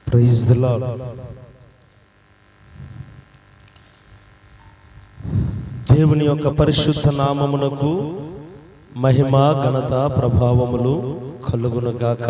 Praise the lord దేవుని యొక్క పరిశుద్ధ నామమునకు మహిమ ఘనత ప్రభావములు కలుగునుగాక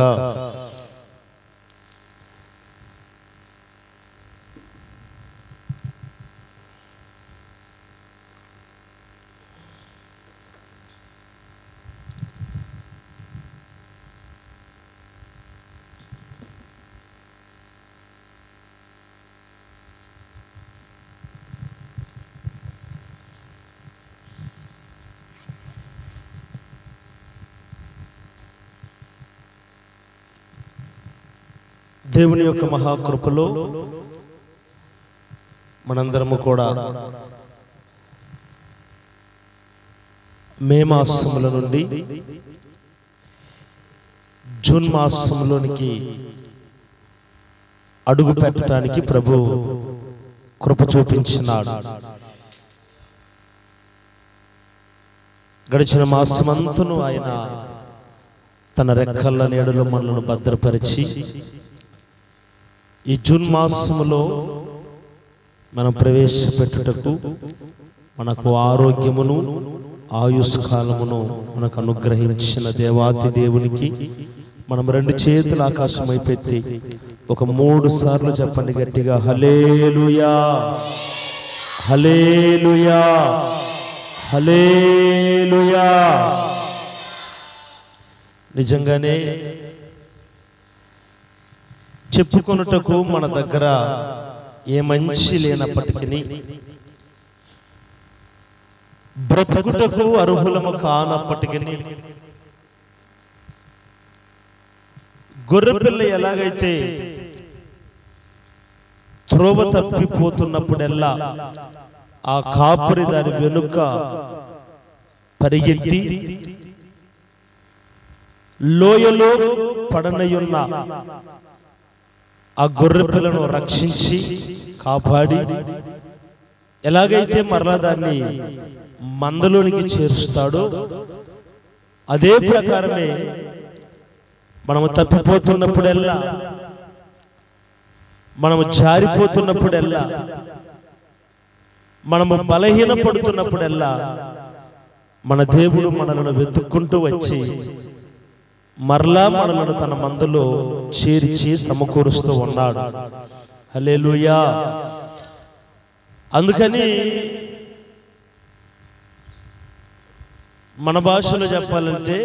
దేవుని యొక్క మహాకృపలో మనందరము కూడా మే మాసముల నుండి జూన్ మాసంలోనికి అడుగు పెట్టడానికి ప్రభు కృప చూపించినాడు గడిచిన మాసమంతను ఆయన తన రెక్కల నీడలో మనలను భద్రపరిచి ఈ జూన్ మాసములో మనం ప్రవేశపెట్టుటకు మనకు ఆరోగ్యమును ఆయుష్కాలమును మనకు అనుగ్రహించిన దేవాతి దేవునికి మనం రెండు చేతులు ఆకాశం అయిపెత్తి ఒక మూడు సార్లు చెప్పండి గట్టిగా హలేలుయా హలేలుయా హలేలుయా నిజంగానే చెప్పుకొనుటకు మన దగ్గర ఏ మంచి లేనప్పటికీ బ్రతుకుటకు అర్హులము కానప్పటికీ గొర్రెపిల్ల ఎలాగైతే త్రోవ తప్పిపోతున్నప్పుడెల్లా ఆ కాపురి దాని వెనుక పరిగెత్తి లోయలో పడనయున్న ఆ గొర్రె పిల్లను రక్షించి కాపాడి ఎలాగైతే మరలా దాన్ని మందలోనికి చేరుస్తాడో అదే ప్రకారమే మనము తప్పిపోతున్నప్పుడెల్లా మనము జారిపోతున్నప్పుడెల్లా మనము బలహీన పడుతున్నప్పుడెల్లా మన దేవుడు మనలను వెతుక్కుంటూ వచ్చి మరలా మనలను తన మందులో చేర్చి సమకూరుస్తూ ఉన్నాడు హలేలుయా అందుకని మన భాషలో చెప్పాలంటే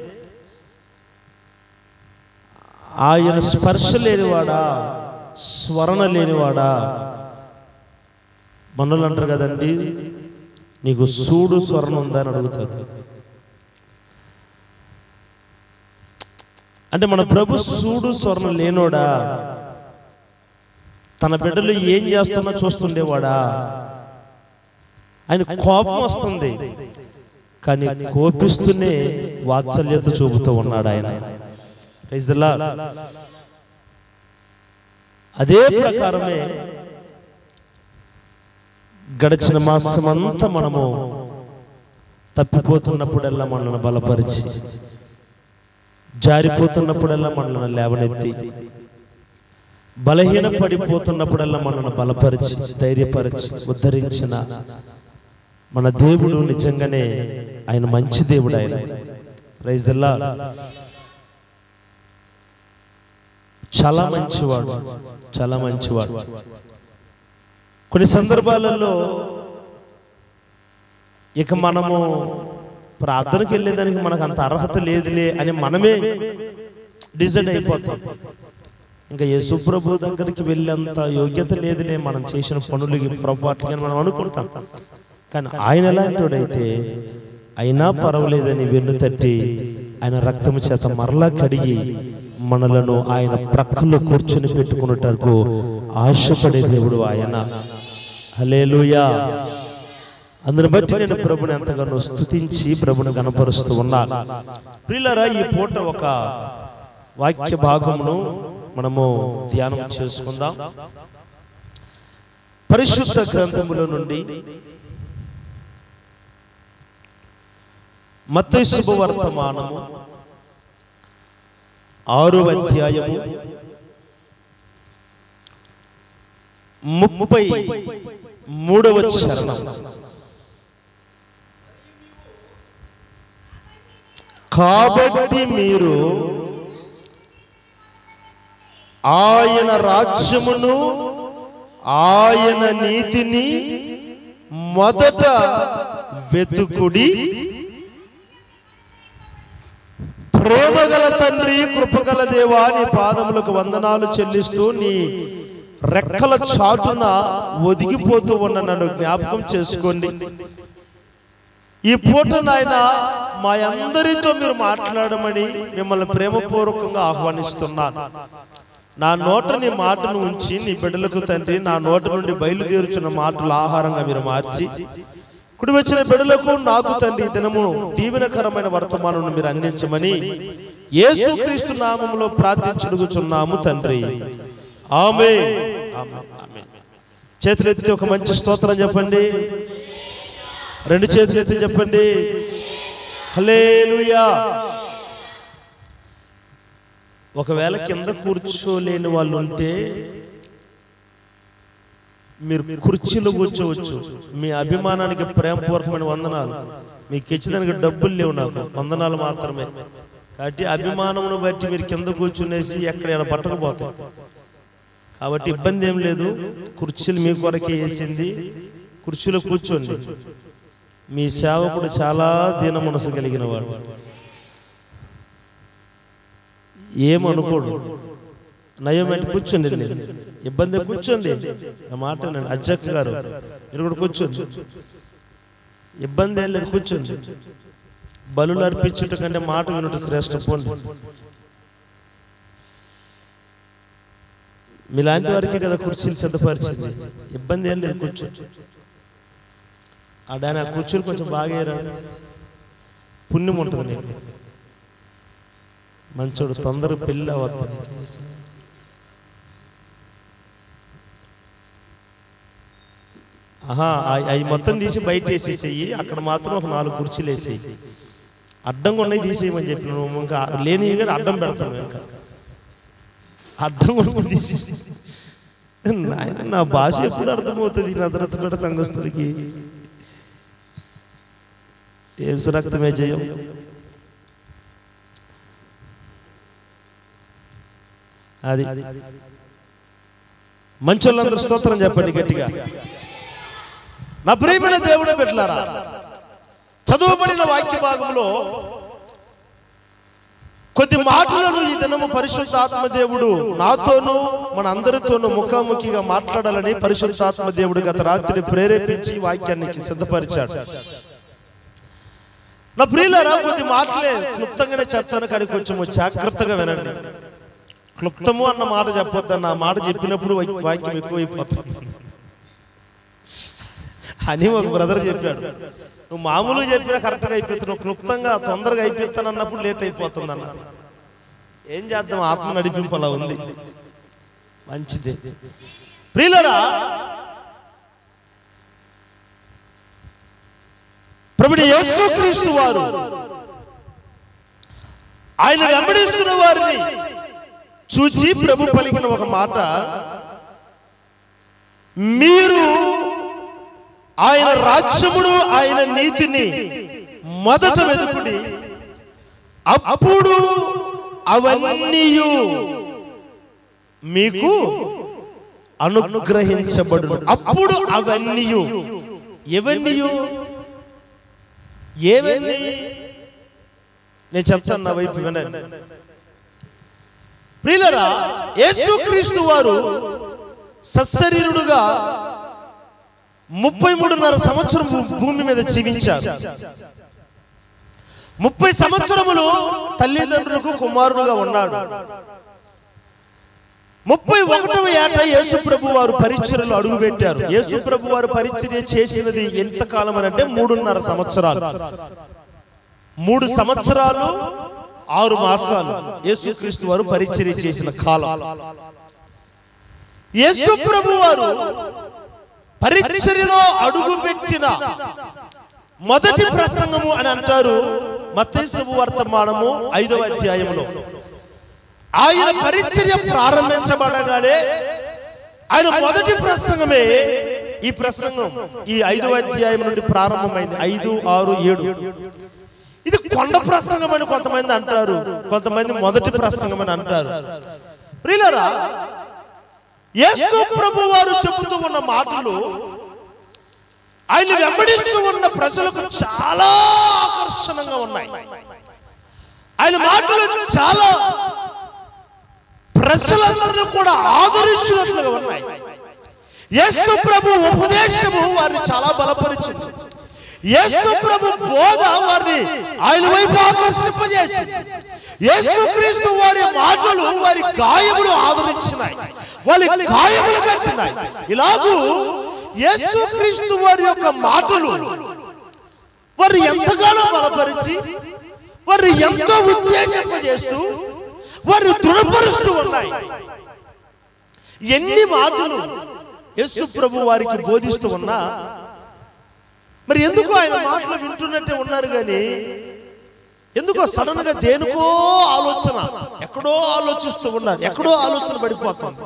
ఆయన స్పర్శ లేనివాడా స్మరణ లేనివాడా మనలు అంటారు కదండి నీకు సూడు స్వరణ ఉందా అని అడుగుతారు అంటే మన ప్రభు సూడు స్వర్ణ లేనోడా తన బిడ్డలు ఏం చేస్తున్నా చూస్తుండేవాడా ఆయన కోపం వస్తుంది కానీ కోపిస్తూనే వాత్సల్యత చూపుతూ ఉన్నాడు ఆయన Praise the Lord. అదే ప్రకారమే గడిచిన మాసం అంతా మనము తప్పిపోతున్నప్పుడల్లా మనల్ని బలపరిచి జారిపోతున్నప్పుడల్లా మనల్ని లేవనెత్తి బలహీన పడిపోతున్నప్పుడల్లా మనల్ని బలపరిచి ధైర్యపరిచి ఉద్ధరించిన మన దేవుడు నిజంగానే ఆయన మంచి దేవుడు ఆయన రైజ్ దల్లా చాలా మంచివాడు చాలా మంచివాడు కొన్ని సందర్భాలలో ఇక మనము ప్రార్థనకి వెళ్ళేదానికి మనకు అంత అర్హత లేదులే అని మనమే డిసైడ్ అయిపోతాం ఇంకా యేసుప్రభు దగ్గరికి వెళ్ళేంత యోగ్యత లేదులే మనం చేసిన పనులకి పొరపాటుకి అని మనం అనుకుంటాం కానీ ఆయన ఎలాంటివాడైతే అయినా పర్వాలేదని వెన్ను తట్టి ఆయన రక్తము చేత మరలా కడిగి మనలను ఆయన ప్రక్కలో కూర్చొని పెట్టుకున్నటకు ఆశపడే దేవుడు ఆయన హలేలుయా అందుని బట్టి నేను ప్రభుని ఎంతగానో స్తుతించి ప్రభుని గనపరుస్తూ ఉన్నాను ప్రియులరా ఈ పూట ఒక వాక్య భాగమును మనము ధ్యానం చేసుకుందాం పరిశుద్ధ గ్రంథముల నుండి మత్తయి శుభవర్తమానము ఆరో అధ్యాయము ముప్పై మూడవ చరణం కాబట్టి మీరు ఆయన రాజ్యమును ఆయన నీతిని మొదట వెతుకుడి ప్రేమగల తండ్రి కృపగల దేవా నీ పాదములకు వందనాలు చెల్లిస్తూ నీ రెక్కల చాటున ఒదిగిపోతూ ఉన్న నన్ను జ్ఞాపకం చేసుకోండి ఈ పూట నాయన మా అందరితో మీరు మాట్లాడమని మిమ్మల్ని ప్రేమపూర్వకంగా ఆహ్వానిస్తున్నాను నా నోట నీ మాటను ఉంచి నీ బిడ్డలకు తండ్రి నా నోట నుండి బయలుదేరుచున్న మాటలు ఆహారంగా మీరు మార్చి కుడి వచ్చిన బిడ్డలకు నాకు తండ్రి ఈ దినము దీవెనకరమైన వర్తమానం మీరు అందించమని యేసుక్రీస్తు నామములో ప్రార్థించుడుగుచున్నాము తండ్రి ఆమె చేతులెత్తి ఒక మంచి స్తోత్రం చెప్పండి రెండు చేతులు ఎత్తి చెప్పండి హలేలుయా ఒకవేళ కింద కూర్చోలేని వాళ్ళు ఉంటే మీరు కుర్చీలో కూర్చోవచ్చు మీ అభిమానానికి ప్రేమపూర్వకమైన వందనాలు మీకు ఇచ్చేదానికి డబ్బులు లేవు నాకు వందనాలు మాత్రమే కాబట్టి అభిమానమును బట్టి మీరు కింద కూర్చునేసి ఎక్కడ ఎక్కడ పట్టకపోతాయి కాబట్టి ఇబ్బంది ఏం లేదు కుర్చీలు మీ కొరకే వేసింది కుర్చీలో కూర్చోండి మీ సేవకుడు చాలా దీన మనసు కలిగిన వాడు ఏమనుకోడు నయం అంటే కూర్చోండి మీరు. ఇబ్బంది కూర్చోండి నా మాట వినండి అధ్యక్ష గారు మీరు కూడా కూర్చోండి ఇబ్బంది ఏం లేదు కూర్చోండి బలులు అర్పించుట కంటే మాట వినుట శ్రేష్ఠ పోండి మీలాంటి వారికి కదా కుర్చీలు సిద్ధపరిచింది ఇబ్బంది ఏం లేదు కూర్చోండి ఆ దాని ఆ కుర్చీలు కొంచెం బాగేరా పుణ్యం ఉంటుంది నీకు మంచోడు తొందర పెళ్ళి అవద్దు ఆహా అవి మొత్తం తీసి బయట వేసేసేయి అక్కడ మాత్రం ఒక నాలుగు కుర్చీలు వేసేయి అడ్డంగా ఉన్నాయి తీసేయమని చెప్పి నువ్వు ఇంకా లేని కూడా అడ్డం పెడతాను ఇంకా అడ్డం ఉన్నవి తీసి నాయన నా భాష ఎప్పుడు అర్థమవుతుంది నదరతపేట సంఘస్థులకి ఏం సురక్తమే జయం అది మంచోళ్ళందరూ స్తోత్రం చెప్పండి గట్టిగా నా ప్రియమైన దేవుడు పెట్టారా చదువుబడిన వాక్య భాగంలో కొద్ది మాటలను ఈ దినము పరిశుద్ధాత్మ దేవుడు నాతోనూ మన అందరితోనూ ముఖాముఖిగా మాట్లాడాలని పరిశుద్ధాత్మ దేవుడు గత రాత్రి ప్రేరేపించి వాక్యానికి సిద్ధపరిచాడు నా ప్రియులారా కొద్ది మాటలే క్లుప్తంగానే చెప్తాను కానీ కొంచెం జాగ్రత్తగా వినండి క్లుప్తము అన్న మాట చెప్పొద్దన్న ఆ మాట చెప్పినప్పుడు వా- వాక్యం ఎక్కువైపోతుంది అని ఒక బ్రదర్ చెప్పాడు నువ్వు మామూలు చెప్పినా కరెక్ట్గా అయిపోతున్నావు క్లుప్తంగా తొందరగా అయిపోతాను అన్నప్పుడు లేట్ అయిపోతుంది అన్న ఏం చేద్దాం ఆత్మ నడిపింపు అలా ఉంది మంచిదే ప్రియులరా ప్రభుడి యేసుక్రీస్తు వారు ఆయన వెంబడిస్తున్న వారిని చూచి ప్రభు పలికిన ఒక మాట మీరు ఆయన రాజ్యమును ఆయన నీతిని మొదట వెతుకుడి అప్పుడు అవన్నీ మీకు అనుగ్రహించబడు అప్పుడు అవన్నీ ఎవన్నీ ఏవన్నీ నేను చెప్తాను నా వైపు వినండి ప్రియులరా యేసుక్రీస్తు వారు సశరీరుడుగా ముప్పై మూడున్నర సంవత్సరం భూ- భూమి మీద జీవించారు ముప్పై సంవత్సరములు తల్లిదండ్రులకు కుమారుడుగా ఉన్నాడు ముప్పై ఒకటవ ఏట యేసు ప్రభు వారు పరిచర్యలు అడుగుపెట్టారు యేసు ప్రభు వారు పరిచర్య చేసినది ఎంత కాలం అని అంటే మూడున్నర సంవత్సరాలు మూడు సంవత్సరాలు ఆరు మాసాలు యేసుక్రీస్తు వారు పరిచర్య చేసిన కాలం యేసు ప్రభు వారు పరిచర్యలో అడుగుపెట్టిన మొదటి ప్రసంగము అని అంటారు మత్తైసు వర్తమానము ఐదవ అధ్యాయంలో ఆయన పరిచర్య ప్రారంభించబడగానే ఆయన మొదటి ప్రసంగమే ఈ ప్రసంగం ఈ ఐదు అధ్యాయం నుండి ప్రారంభమైంది ఐదు ఆరు ఏడు ఇది కొండ ప్రసంగం అని కొంతమంది అంటారు కొంతమంది మొదటి ప్రసంగం అని అంటారు ప్రియులరా యేసు ప్రభు వారు చెబుతూ ఉన్న మాటలు ఆయన వెంబడిస్తూ ఉన్న ప్రజలకు చాలా ఆకర్షణంగా ఉన్నాయి ఆయన మాటలు చాలా ప్రజలందరినీ కూడా ఆదరించినట్లుగా ఉన్నాయి యేసు ప్రభు ఉపదేశము వారిని చాలా బలపరిచింది యేసు ప్రభు బోధ వారిని ఆయన వైపు ఆకర్షింపజేసింది యేసు క్రీస్తు వారి మాటలు వారి గాయములు ఆదరించినాయి వారి గాయములు కట్టినాయి ఇలాగూ యేసు క్రీస్తు వారి యొక్క మాటలు వారు ఎంతగానో బలపరిచి వారు ఎంతో ఉద్దేశింపజేస్తూ వారు దృఢపరుస్తూ ఉన్నాయి ఎన్ని మాటలు యేసు ప్రభు వారికి బోధిస్తూ ఉన్నా మరి ఎందుకు ఆయన మాటలు వింటున్నట్టే ఉన్నారు కానీ ఎందుకో సడన్ గా దేనికో ఆలోచన ఎక్కడో ఆలోచిస్తూ ఉన్నారు ఎక్కడో ఆలోచన పడిపోతుంది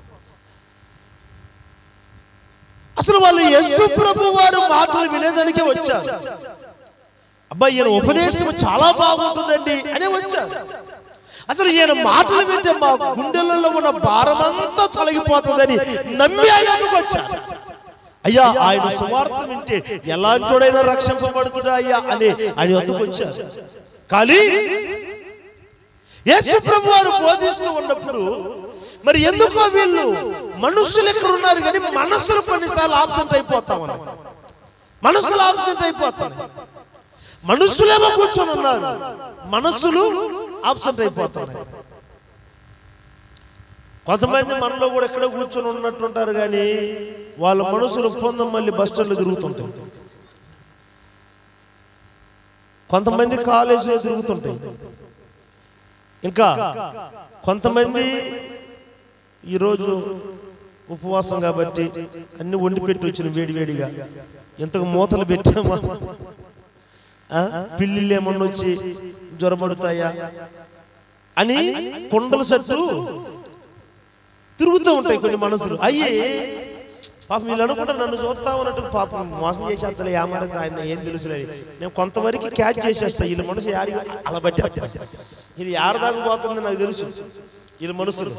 అసలు వాళ్ళు యేసు ప్రభు వారు మాటలు వినేదానికే వచ్చారు అబ్బాయి ఈయన ఉపదేశం చాలా బాగుంటుందండి అనే వచ్చారు అసలు ఈయన మాటలు వింటే మా గుండెలలో ఉన్న భారమంతా తొలగిపోతుందని నమ్మి ఆయన ఎందుకు వచ్చారు అయ్యా ఆయన సువార్త వింటే ఎలాంటోడైనా రక్షింపబడుతుడా అయ్యా అని ఆయన ఎందుకు వచ్చారు కానీ యేసు ప్రభు వారు బోధిస్తూ ఉన్నప్పుడు మరి ఎందుకో వీళ్ళు మనుషులు ఇక్కడ ఉన్నారు కానీ మనసులు కొన్నిసార్లు ఆబ్సెంట్ అయిపోతా ఉన్నాయి మనసులు ఆబ్సెంట్ అయిపోతాయి మనుషులేమో కూర్చొని ఉన్నారు మనసులు ఆబ్సెంట్ అయిపోతున్నాయి కొంతమంది మనలో కూడా ఎక్కడ కూర్చొని ఉన్నట్టుంటారు కానీ వాళ్ళ మనసులు పొందం మళ్ళీ బస్ స్టాండ్లో తిరుగుతుంటాయి కొంతమంది కాలేజీలో తిరుగుతుంటాయి ఇంకా కొంతమంది ఈరోజు ఉపవాసం కాబట్టి అన్ని వండి పెట్టి వచ్చిన వేడివేడిగా ఎంతకు మూతలు పెట్టామా ఆ? పిల్లిళ్ళు ఏమన్నా వచ్చి జ్వరపడుతాయా అని కొండల సట్టు తిరుగుతూ ఉంటాయి కొన్ని మనసులు అయ్యి పాపం వీళ్ళు అనుకుంటారు నన్ను చూస్తా ఉన్నట్టు పాపం మోసం చేసేస్తలే ఏమారింది ఆయన ఏం తెలుసులే నేను కొంతవరకు క్యాచ్ చేసేస్తా వీళ్ళ మనసు యాడి అలా బట్టి ఇది యారదాకా పోతుంది నాకు తెలుసు వీళ్ళ మనసులు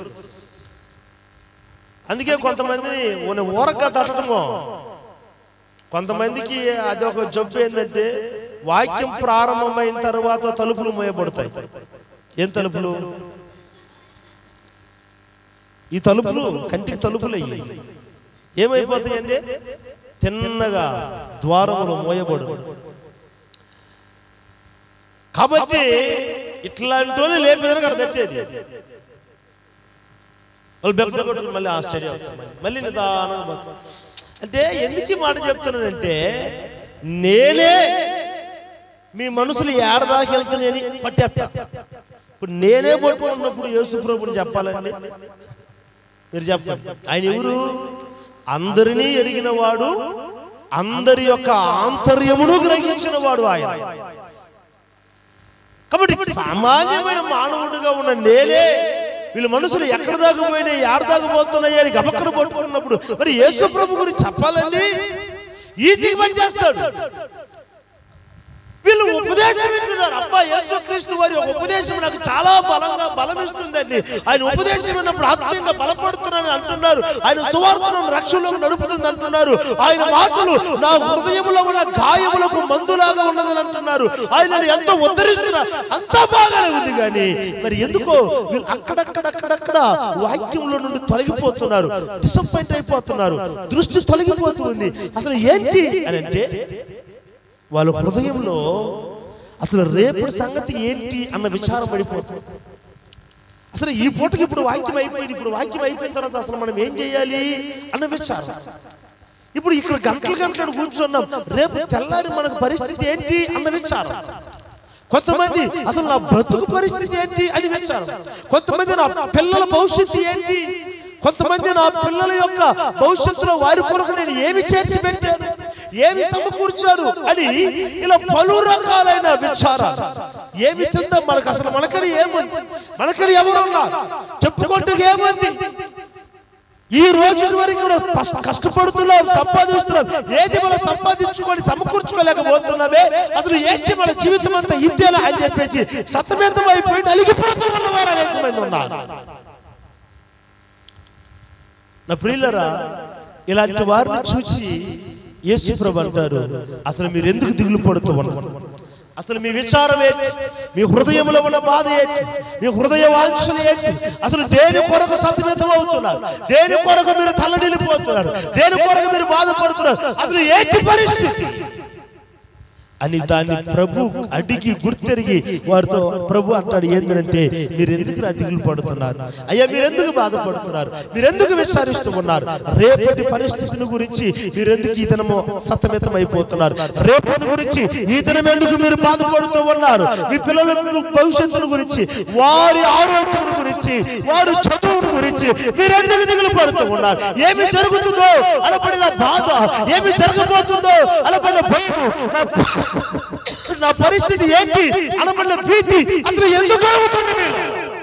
అందుకే కొంతమంది ఊరక తట్టడము కొంతమందికి అది ఒక జబ్బు ఏంటంటే వాక్యం ప్రారంభమైన తర్వాత తలుపులు మోయబడతాయి ఏం తలుపులు ఈ తలుపులు కంటికి తలుపులు అయ్యి ఏమైపోతాయండి తిన్నగా ద్వారములు మోయబడు కాబట్టి ఇట్లాంటి వాళ్ళు లేపేదని అక్కడ తెచ్చేది వాళ్ళు బెబ్బలు కొట్టుకుని మళ్ళీ ఆశ్చర్యం అవుతారు మళ్ళీ. మళ్ళీ నిదానంగా పోతారు. అంటే ఎందుకు ఈ మాట చెప్తున్నానంటే నేనే మీ మనసులు ఏడదాకి వెళ్తున్నాయని పట్టేస్తా ఇప్పుడు నేనే పట్టుకున్నప్పుడు యేసు ప్రభుని చెప్పాలండి మీరు చెప్పండి ఆయన ఎవరు అందరినీ ఎరిగిన వాడు అందరి యొక్క ఆంతర్యమును గ్రహించిన వాడు ఆయన కాబట్టి సామాన్యమైన మానవుడిగా ఉన్న నేనే వీళ్ళ మనసులు ఎక్కడ దాకా పోయినాయి యాడ దాకా పోతున్నాయి అని గబక్కన పట్టుకున్నప్పుడు మరి యేసు ప్రభు గురించి చెప్పాలండి ఈజీగా పని చేస్తాడు వీళ్ళు ఉపదేశం వింటున్నారు అబ్బా యేసు క్రీస్తు వారి యొక్క ఉపదేశం నాకు చాలా బలంగా బలం ఇస్తుందండి ఆయన ఉపదేశం విన్నప్పుడు ఆత్మీయంగా బలపడుతున్నాను అంటున్నారు ఆయన సువార్తను రక్షణలోకి నడుపుతుంది అంటున్నారు ఆయన మాటలు నా హృదయంలో ఉన్న గాయములకు మందులాగా ఉన్నదని అంటున్నారు ఆయనని ఎంతో ఉద్ధరిస్తున్నారు అంతా బాగానే ఉంది కానీ మరి ఎందుకో వీళ్ళు అక్కడక్కడక్కడక్కడ వాక్యంలో నుండి తొలగిపోతున్నారు డిసప్పాయింట్ అయిపోతున్నారు దృష్టి తొలగిపోతుంది అసలు ఏంటి అని అంటే వాళ్ళ హృదయంలో అసలు రేపటి సంగతి ఏంటి అన్న విచారం పడిపోతుంది అసలు ఈ పూటకి ఇప్పుడు వాక్యం అయిపోయింది ఇప్పుడు వాక్యం అయిపోయిన తర్వాత అసలు మనం ఏం చేయాలి అన్న విచారం ఇప్పుడు ఇక్కడ గంటలు గంటలు కూర్చున్నాం రేపు తెల్లారి మనకు పరిస్థితి ఏంటి అన్న విచారం కొంతమంది అసలు నా బ్రతుకు పరిస్థితి ఏంటి అని విచారం కొంతమంది నా పిల్లల భవిష్యత్తు ఏంటి కొంతమంది నా పిల్లల యొక్క భవిష్యత్తులో వారి కొరకు నేను ఏమి చేర్చి పెట్టాను ఏమి సమకూర్చారు అని ఇలా పలు రకాలైన విచారాలు ఏమి తిందాం మనకు అసలు మనకని ఏముంది మనకని ఎవరున్నారు చెప్పుకుంటూ ఏముంది ఈ రోజు వరకు కూడా పస్- కష్టపడుతున్నాం సంపాదిస్తున్నాం ఏది మనం సంపాదించుకొని సమకూర్చుకోలేకపోతున్నామే అసలు ఏంటి మన జీవితం అంతా ఇంతేలా అని చెప్పేసి సతమేతం అయిపోయి నలిగిపోతూ ఉన్నవారు అనేక మంది ఉన్నారు నా ప్రియులరా ఇలాంటి వారిని చూచి యేసుప్రభు అంటారు అసలు మీరు ఎందుకు దిగులు పడుతూ ఉన్నారు అసలు మీ విచారం ఏంటి మీ హృదయంలో ఉన్న బాధ ఏంటి మీ హృదయ వాంఛలు ఏంటి అసలు దేని కొరకు సతమితం అవుతున్నారు దేని కొరకు మీరు తల్లడిల్లిపోతున్నారు దేని కొరకు మీరు బాధపడుతున్నారు అసలు ఏంటి పరిస్థితి అని దాన్ని ప్రభు అడిగి గుర్తెరిగి వారితో ప్రభు అంటాడు ఏంటంటే మీరు ఎందుకు నా దిగులు పడుతున్నారు అయ్యా మీరెందుకు బాధపడుతున్నారు మీరెందుకు విచారిస్తూ ఉన్నారు రేపటి పరిస్థితిని గురించి మీరెందుకు ఈ దినము సతమితం అయిపోతున్నారు రేపటి గురించి ఈ దినం ఎందుకు మీరు బాధపడుతూ ఉన్నారు మీ పిల్లల భవిష్యత్తును గురించి వారి ఆరోగ్యం గురించి వారి చదువును గురించి మీరెందుకు దిగులు పడుతూ ఉన్నారు ఏమి జరుగుతుందో అనబడిన బాధ ఏమి జరగబోతుందో అనబడిన భయం నా నా పరిస్థితి ఏంటి అనబడిన భీతి అసలు ఎందుకు అవుతుంది మీరు?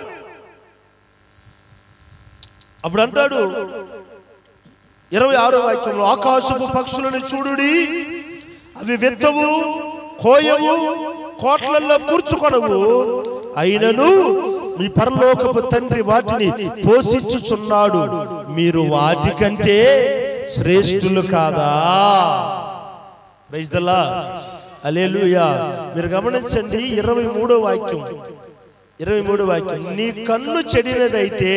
అప్పుడు అంటాడు ఇరవై ఆరో వాక్యంలో ఆకాశపు పక్షులను చూడుడి అవి వెత్తవు కోయవు కోట్లల్లో కూర్చుకొనవు అయినను మీ పరలోకపు తండ్రి వాటిని పోషించుచున్నాడు మీరు వాటికంటే శ్రేష్ఠులు కాదా ప్రైజ్దల్లా అలేలుయా మీరు గమనించండి ఇరవై మూడో వాక్యం ఇరవై మూడో వాక్యం నీ కన్ను చెడినదైతే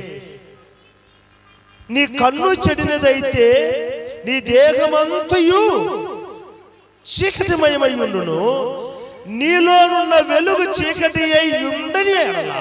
నీ కన్ను చెడినదైతే నీ దేహమంతయు చీకటిమయమై ఉండును నీలోనున్న వెలుగు చీకటి అయి ఉండని ఎడలా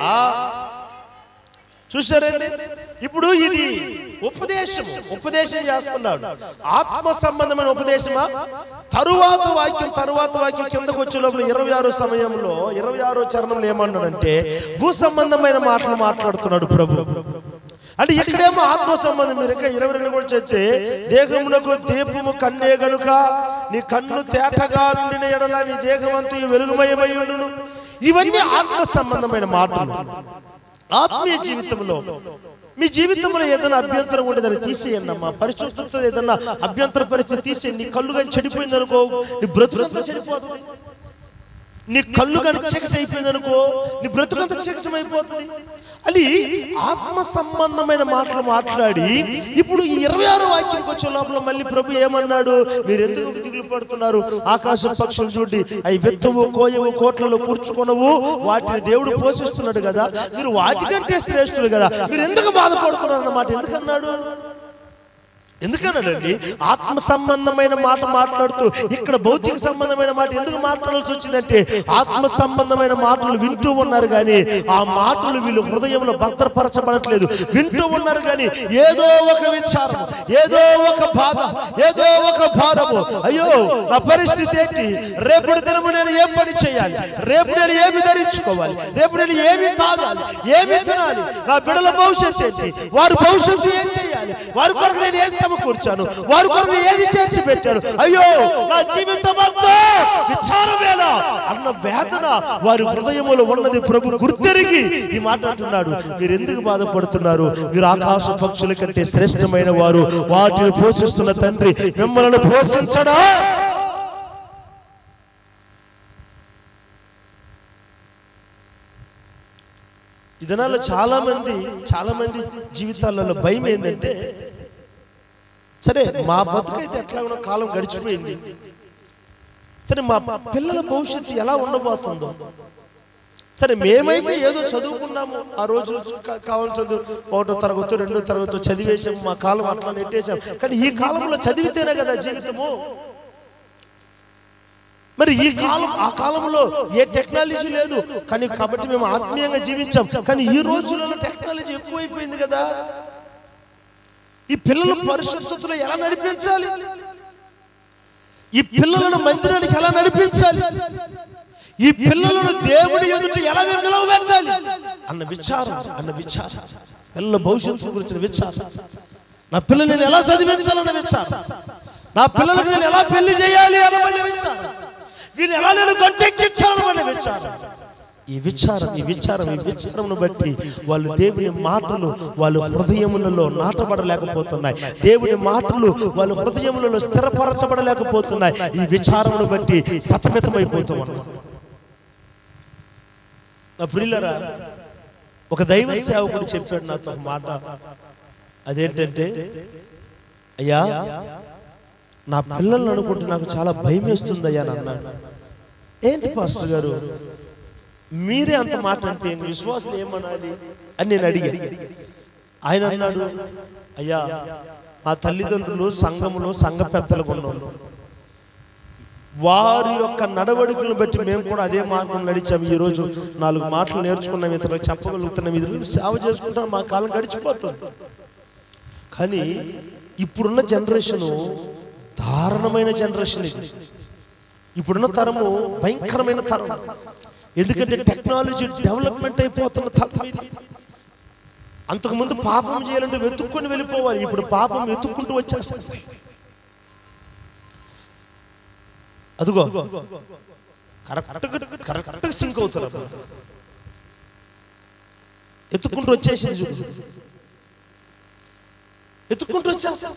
చూసారండి ఇప్పుడు ఇది ఉపదేశం ఉపదేశం చేస్తున్నాడు ఆత్మ సంబంధమైన ఉపదేశమా తరువాత వాక్యం తరువాత వాక్యం కిందకు వచ్చే లోపల ఇరవై ఆరో సమయంలో ఇరవై ఆరో చరణంలో ఏమన్నాడంటే భూ సంబంధమైన మాటలు మాట్లాడుతున్నాడు ప్రభు అంటే ఇక్కడేమో ఆత్మ సంబంధం మీరు ఇంకా ఇరవై రెండు కూడా చెప్తే దేహమునకు దీపము కన్నే గనుక నీ కన్ను తేటగా నుండిన ఎడల నీ దేహమంతా వెలుగుమయమై ఉండును ఇవన్నీ ఆత్మ సంబంధమైన మాటలు ఆత్మీయ జీవితంలో మీ జీవితంలో ఏదైనా అభ్యంతరం ఉండేదని తీసేయండి అమ్మా పరిశుద్ధత ఏదైనా అభ్యంతర పరిస్థితి తీసేయండి నీ కళ్ళు కానీ చెడిపోయింది అనుకో నీ బ్రతుకంతా చెడిపోతుంది నీ కళ్ళు కానీ చీకటి అయిపోయింది అనుకో నీ బ్రతుకంతా చీకటం అయిపోతుంది అని ఆత్మ సంబంధమైన మాటలు మాట్లాడి ఇప్పుడు ఈ ఇరవై ఆరో వాక్యంకి వచ్చే లోపల మళ్ళీ ప్రభు ఏమన్నాడు మీరు ఎందుకు దిగులు పడుతున్నారు ఆకాశ పక్షులు చూడి అవి వెత్తవు కోయవు కోట్లలో కూర్చుకొనవు వాటిని దేవుడు పోషిస్తున్నాడు కదా మీరు వాటికంటే శ్రేష్ఠులు కదా మీరు ఎందుకు బాధపడుతున్నారు అన్నమాట ఎందుకన్నాడు ఎందుకన్నాడండి ఆత్మ సంబంధమైన మాట మాట్లాడుతూ ఇక్కడ భౌతిక సంబంధమైన మాట ఎందుకు మాట్లాడాల్సి వచ్చిందంటే ఆత్మ సంబంధమైన మాటలు వింటూ ఉన్నారు కానీ ఆ మాటలు వీళ్ళు హృదయంలో భద్రపరచబడట్లేదు వింటూ ఉన్నారు కానీ ఏదో ఒక విచారం ఏదో ఒక బాధ ఏదో ఒక భారము అయ్యో నా పరిస్థితి ఏంటి రేపటి దినము నేను ఏం పని చేయాలి రేపు నేను ఏమి ధరించుకోవాలి రేపు నేను ఏమి తాగాలి ఏమి తినాలి నా బిడ్డల భవిష్యత్తు ఏంటి వారి భవిష్యత్తు ఏం చేయాలి వారి కొరకు నేను ఏం సమకూర్చాను వారి కొరకు ఏది చేర్చి పెట్టాను అయ్యో నా జీవితం అంతా విచారమేనా అన్న వేదన వారి హృదయములో ఉన్నది ప్రభు గుర్తెరిగి ఈ మాట అంటున్నాడు మీరు ఎందుకు బాధపడుతున్నారు మీరు ఆకాశ పక్షుల కంటే శ్రేష్టమైన వారు వాటిని పోషిస్తున్న తండ్రి మిమ్మల్ని పోషించడా ఈ దినాల్లో చాలా మంది చాలా మంది జీవితాలలో భయం ఏంటంటే సరే మా బతుకైతే ఎట్లా ఉన్న కాలం గడిచిపోయింది సరే మా పిల్లల భవిష్యత్తు ఎలా ఉండబోతుందో సరే మేమైతే ఏదో చదువుకున్నాము ఆ రోజు కా- కావాలి చదువు ఒకటో తరగతి రెండో తరగతి చదివేశాము మా కాలం అట్లా నెట్టేశాం కానీ ఈ కాలంలో చదివితేనే కదా జీవితము మరి ఈ కాలం ఆ కాలంలో ఏ టెక్నాలజీ లేదు కానీ కాబట్టి మేము ఆత్మీయంగా జీవించాం కానీ ఈ రోజులలో టెక్నాలజీ ఎక్కువైపోయింది కదా ఈ పిల్లల పరిశుద్ధతలో ఎలా నడిపించాలి ఈ పిల్లలను మందిరానికి ఎలా నడిపించాలి ఈ పిల్లలను దేవుడి ఎదుట ఎలా మేము నిలవబెట్టాలి అన్న విచారం అన్న విచారం పిల్లల భవిష్యత్తు గురించిన విచారం నా పిల్లల్ని నేను ఎలా చదివించాలన్న విచారం నా పిల్లలకు నేను ఎలా పెళ్లి చేయాలి అనబడిన విచారం వీరిని ఎలా నేను గట్టెక్కించాలనబడిన విచారం ఈ విచారం ఈ విచారం ఈ విచారమును బట్టి వాళ్ళు దేవుని మాటలు వాళ్ళ హృదయములలో నాటబడలేకపోతున్నాయి దేవుని మాటలు వాళ్ళ హృదయములలో స్థిరపరచబడలేకపోతున్నాయి ఈ విచారమును బట్టి సతమితమైపోతూ ఉన్నారు నా ప్రియులరా ఒక దైవ సేవకుడు చెప్పాడు నాతో ఒక మాట అదేంటంటే అయ్యా నా పిల్లల్ని అనుకుంటే నాకు చాలా భయం వేస్తుంది అయ్యా అని అన్నాడు ఏంటి పాస్టర్ గారు మీరే అంత మాట అంటే ఇంక విశ్వాసులు ఏమనాలి అని నేను అడిగా ఆయన అన్నాడు అయ్యా మా తల్లిదండ్రులు సంఘములో సంఘ పెద్దలకు ఉన్నాం వారి యొక్క నడవడికలను బట్టి మేము కూడా అదే మార్గం నడిచాము ఈ రోజు నాలుగు మాటలు నేర్చుకున్నాం ఇతరులకు చెప్పగలుగుతున్నాం ఇతరులకు సేవ చేసుకుంటాం మా కాలం గడిచిపోతుంది కానీ ఇప్పుడున్న జనరేషను దారుణమైన జనరేషన్ ఇది ఇప్పుడున్న తరము భయంకరమైన తరం ఎందుకంటే టెక్నాలజీ డెవలప్మెంట్ అయిపోతున్న తరం ఇది అంతకుముందు పాపం చేయాలంటే వెతుక్కొని వెళ్ళిపోవాలి ఇప్పుడు పాపం వెతుక్కుంటూ వచ్చేస్తుంది అదిగో కరెక్ట్ కరెక్ట్ సింక్ అవుతారు అప్పుడు. ఎత్తుక్కుంటూ వచ్చేసింది చూడు ఎత్తుక్కుంటూ వచ్చేస్తారు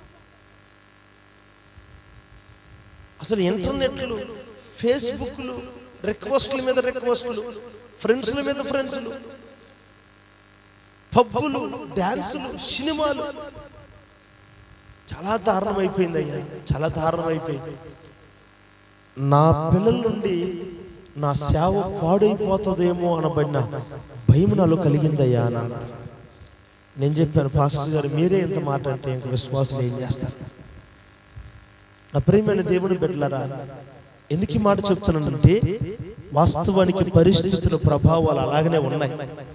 అసలు ఇంటర్నెట్లు ఫేస్బుక్లు రిక్వెస్ట్ల మీద రిక్వెస్ట్లు ఫ్రెండ్స్ల మీద ఫ్రెండ్స్లు పబ్బులు డ్యాన్సులు సినిమాలు చాలా దారుణం అయిపోయింది అయ్యా చాలా దారుణం అయిపోయింది నా పిల్లల నుండి నా సేవ పాడైపోతుందేమో అనబడిన భయం నాలో కలిగిందయ్యా అని అన్నాడు నేను చెప్పాను పాస్టర్ గారు మీరే ఇంత మాట అంటే ఇంక విశ్వాసులు ఏం చేస్తారు నా ప్రియమైన దేవుని బిడ్డలారా ఎందుకు ఈ మాట చెప్తున్నానంటే వాస్తవానికి పరిస్థితుల ప్రభావాలు అలాగనే ఉన్నాయి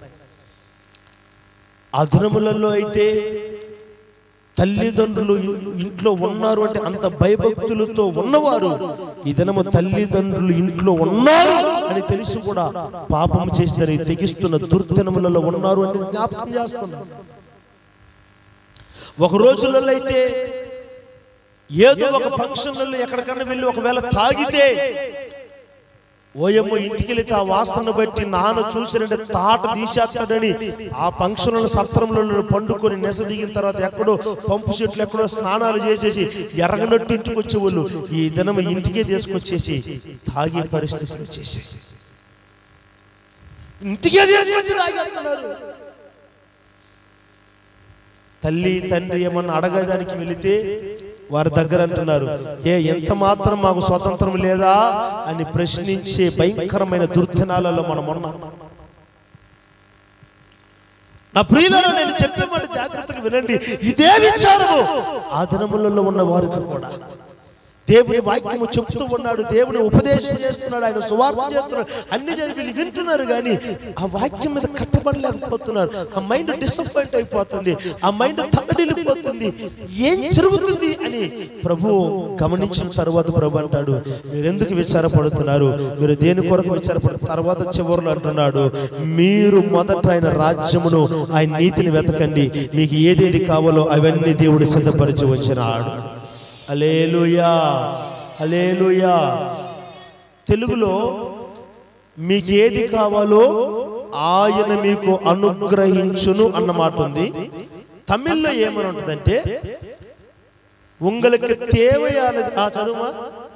ఆ దినములలో అయితే తల్లిదండ్రులు ఇంట్లో ఉన్నారు అంటే అంత భయభక్తులతో ఉన్నవారు ఈ దినము తల్లిదండ్రులు ఇంట్లో ఉన్నారు అని తెలిసి కూడా పాపం చేసిందని తెగిస్తున్న దుర్దినములలో ఉన్నారు అని జ్ఞాపకం చేస్తున్నారు ఒక రోజులలో అయితే ఏదో ఒక ఫంక్షన్లలో ఎక్కడికన్నా వెళ్ళి ఒకవేళ తాగితే ఓయమ్మ ఇంటికి వెళితే ఆ వాసన బట్టి నాన్న చూసినంటే తాట తీసేస్తాడని ఆ ఫంక్షన్ల సత్రంలో పండుకొని నెస దిగిన తర్వాత ఎక్కడో పంపు చెట్లు ఎక్కడో స్నానాలు చేసేసి ఎరగనట్టు ఇంటికి వచ్చేవాళ్ళు ఈ దినం ఇంటికే తీసుకొచ్చేసి తాగే పరిస్థితులు వచ్చేసి ఇంటికే తీసుకొచ్చి తాగేస్తున్నారు తల్లి తండ్రి ఏమన్నా అడగడానికి వెళితే వారి దగ్గర అంటున్నారు ఏ ఎంత మాత్రం మాకు స్వతంత్రం లేదా అని ప్రశ్నించే భయంకరమైన దుర్దినాలలో మనం ఉన్నాం నా ప్రియులను నేను చెప్పే మాట జాగ్రత్తగా వినండి ఇదే విచారము ఆ దినములలో ఉన్న వారికి కూడా దేవుని వాక్యము చెప్తూ ఉన్నాడు దేవుని ఉపదేశం చేస్తున్నాడు ఆయన సువార్త చేస్తున్నాడు అన్ని జరిగి వీళ్ళు వింటున్నారు కానీ ఆ వాక్యం మీద కట్టబడలేకపోతున్నారు ఆ మైండ్ డిసప్పాయింట్ అయిపోతుంది ఆ మైండ్ తల్లడిల్లిపోతుంది ఏం జరుగుతుంది అని ప్రభు గమనించిన తర్వాత ప్రభు అంటాడు మీరు ఎందుకు విచారపడుతున్నారు మీరు దేని కొరకు విచారపడు తర్వాత చివరిలో అంటున్నాడు మీరు మొదట ఆయన రాజ్యమును ఆయన నీతిని వెతకండి మీకు ఏదేది కావాలో అవన్నీ దేవుడు సిద్ధపరిచి వచ్చినాడు అలేలుయా అలేలుయా తెలుగులో మీకు ఏది కావాలో ఆయన మీకు అనుగ్రహించును అన్న మాట ఉంది తమిళ్లో ఏమని ఉంటుందంటే உங்களுக்கு தேவையானது ఆ చదువుమా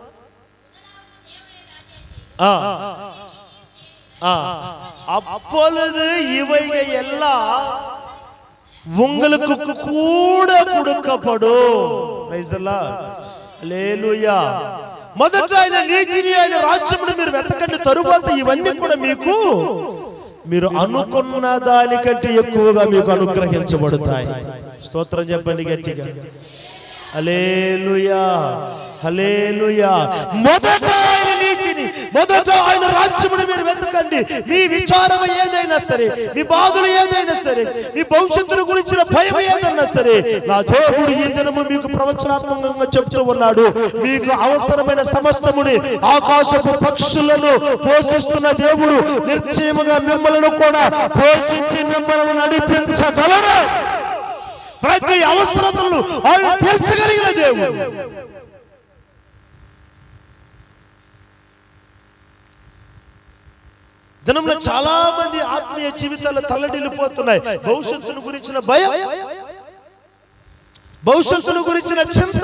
ఆ ఆ அப்பொழுது இவைகள் எல்லாம் உங்களுக்கு கூட கொடுக்கப்படும் ప్రైజ్ హల్లెలూయా మొదట ఆయన నీతిని ఆయన రాజ్యమును మీరు వెతకండి తరువాత ఇవన్నీ కూడా మీకు మీరు అనుకున్న దానికంటే ఎక్కువగా మీకు అనుగ్రహించబడతాయి స్తోత్రం చెప్పండి గట్టిగా హలేలుయా హలేలుయా మొదట ఆయన నీతిని మొదట ఆయన రాజ్యమును మీరు వెతకండి మీ విచారం ఏదైనా సరే మీ బాధలు ఏదైనా సరే మీ భవిష్యత్తును గురించిన భయం ఏదైనా సరే నా దేవుడు ఈ దినము మీకు ప్రవచనాత్మకంగా చెప్తూ ఉన్నాడు మీకు అవసరమైన సమస్తముని ఆకాశపు పక్షులను పోషిస్తున్న దేవుడు నిర్చయముగా మిమ్మల్ని కూడా పోషించి మిమ్మల్ని నడిపించగలరు ప్రతి అవసరతలను ఆయన తీర్చగలిగిన దేవుడు దినంలో చాలా మంది ఆత్మీయ జీవితాలు తల్లడిల్లిపోతున్నాయి భవిష్యత్తును గురించిన భయం భవిష్యత్తును గురించిన చింత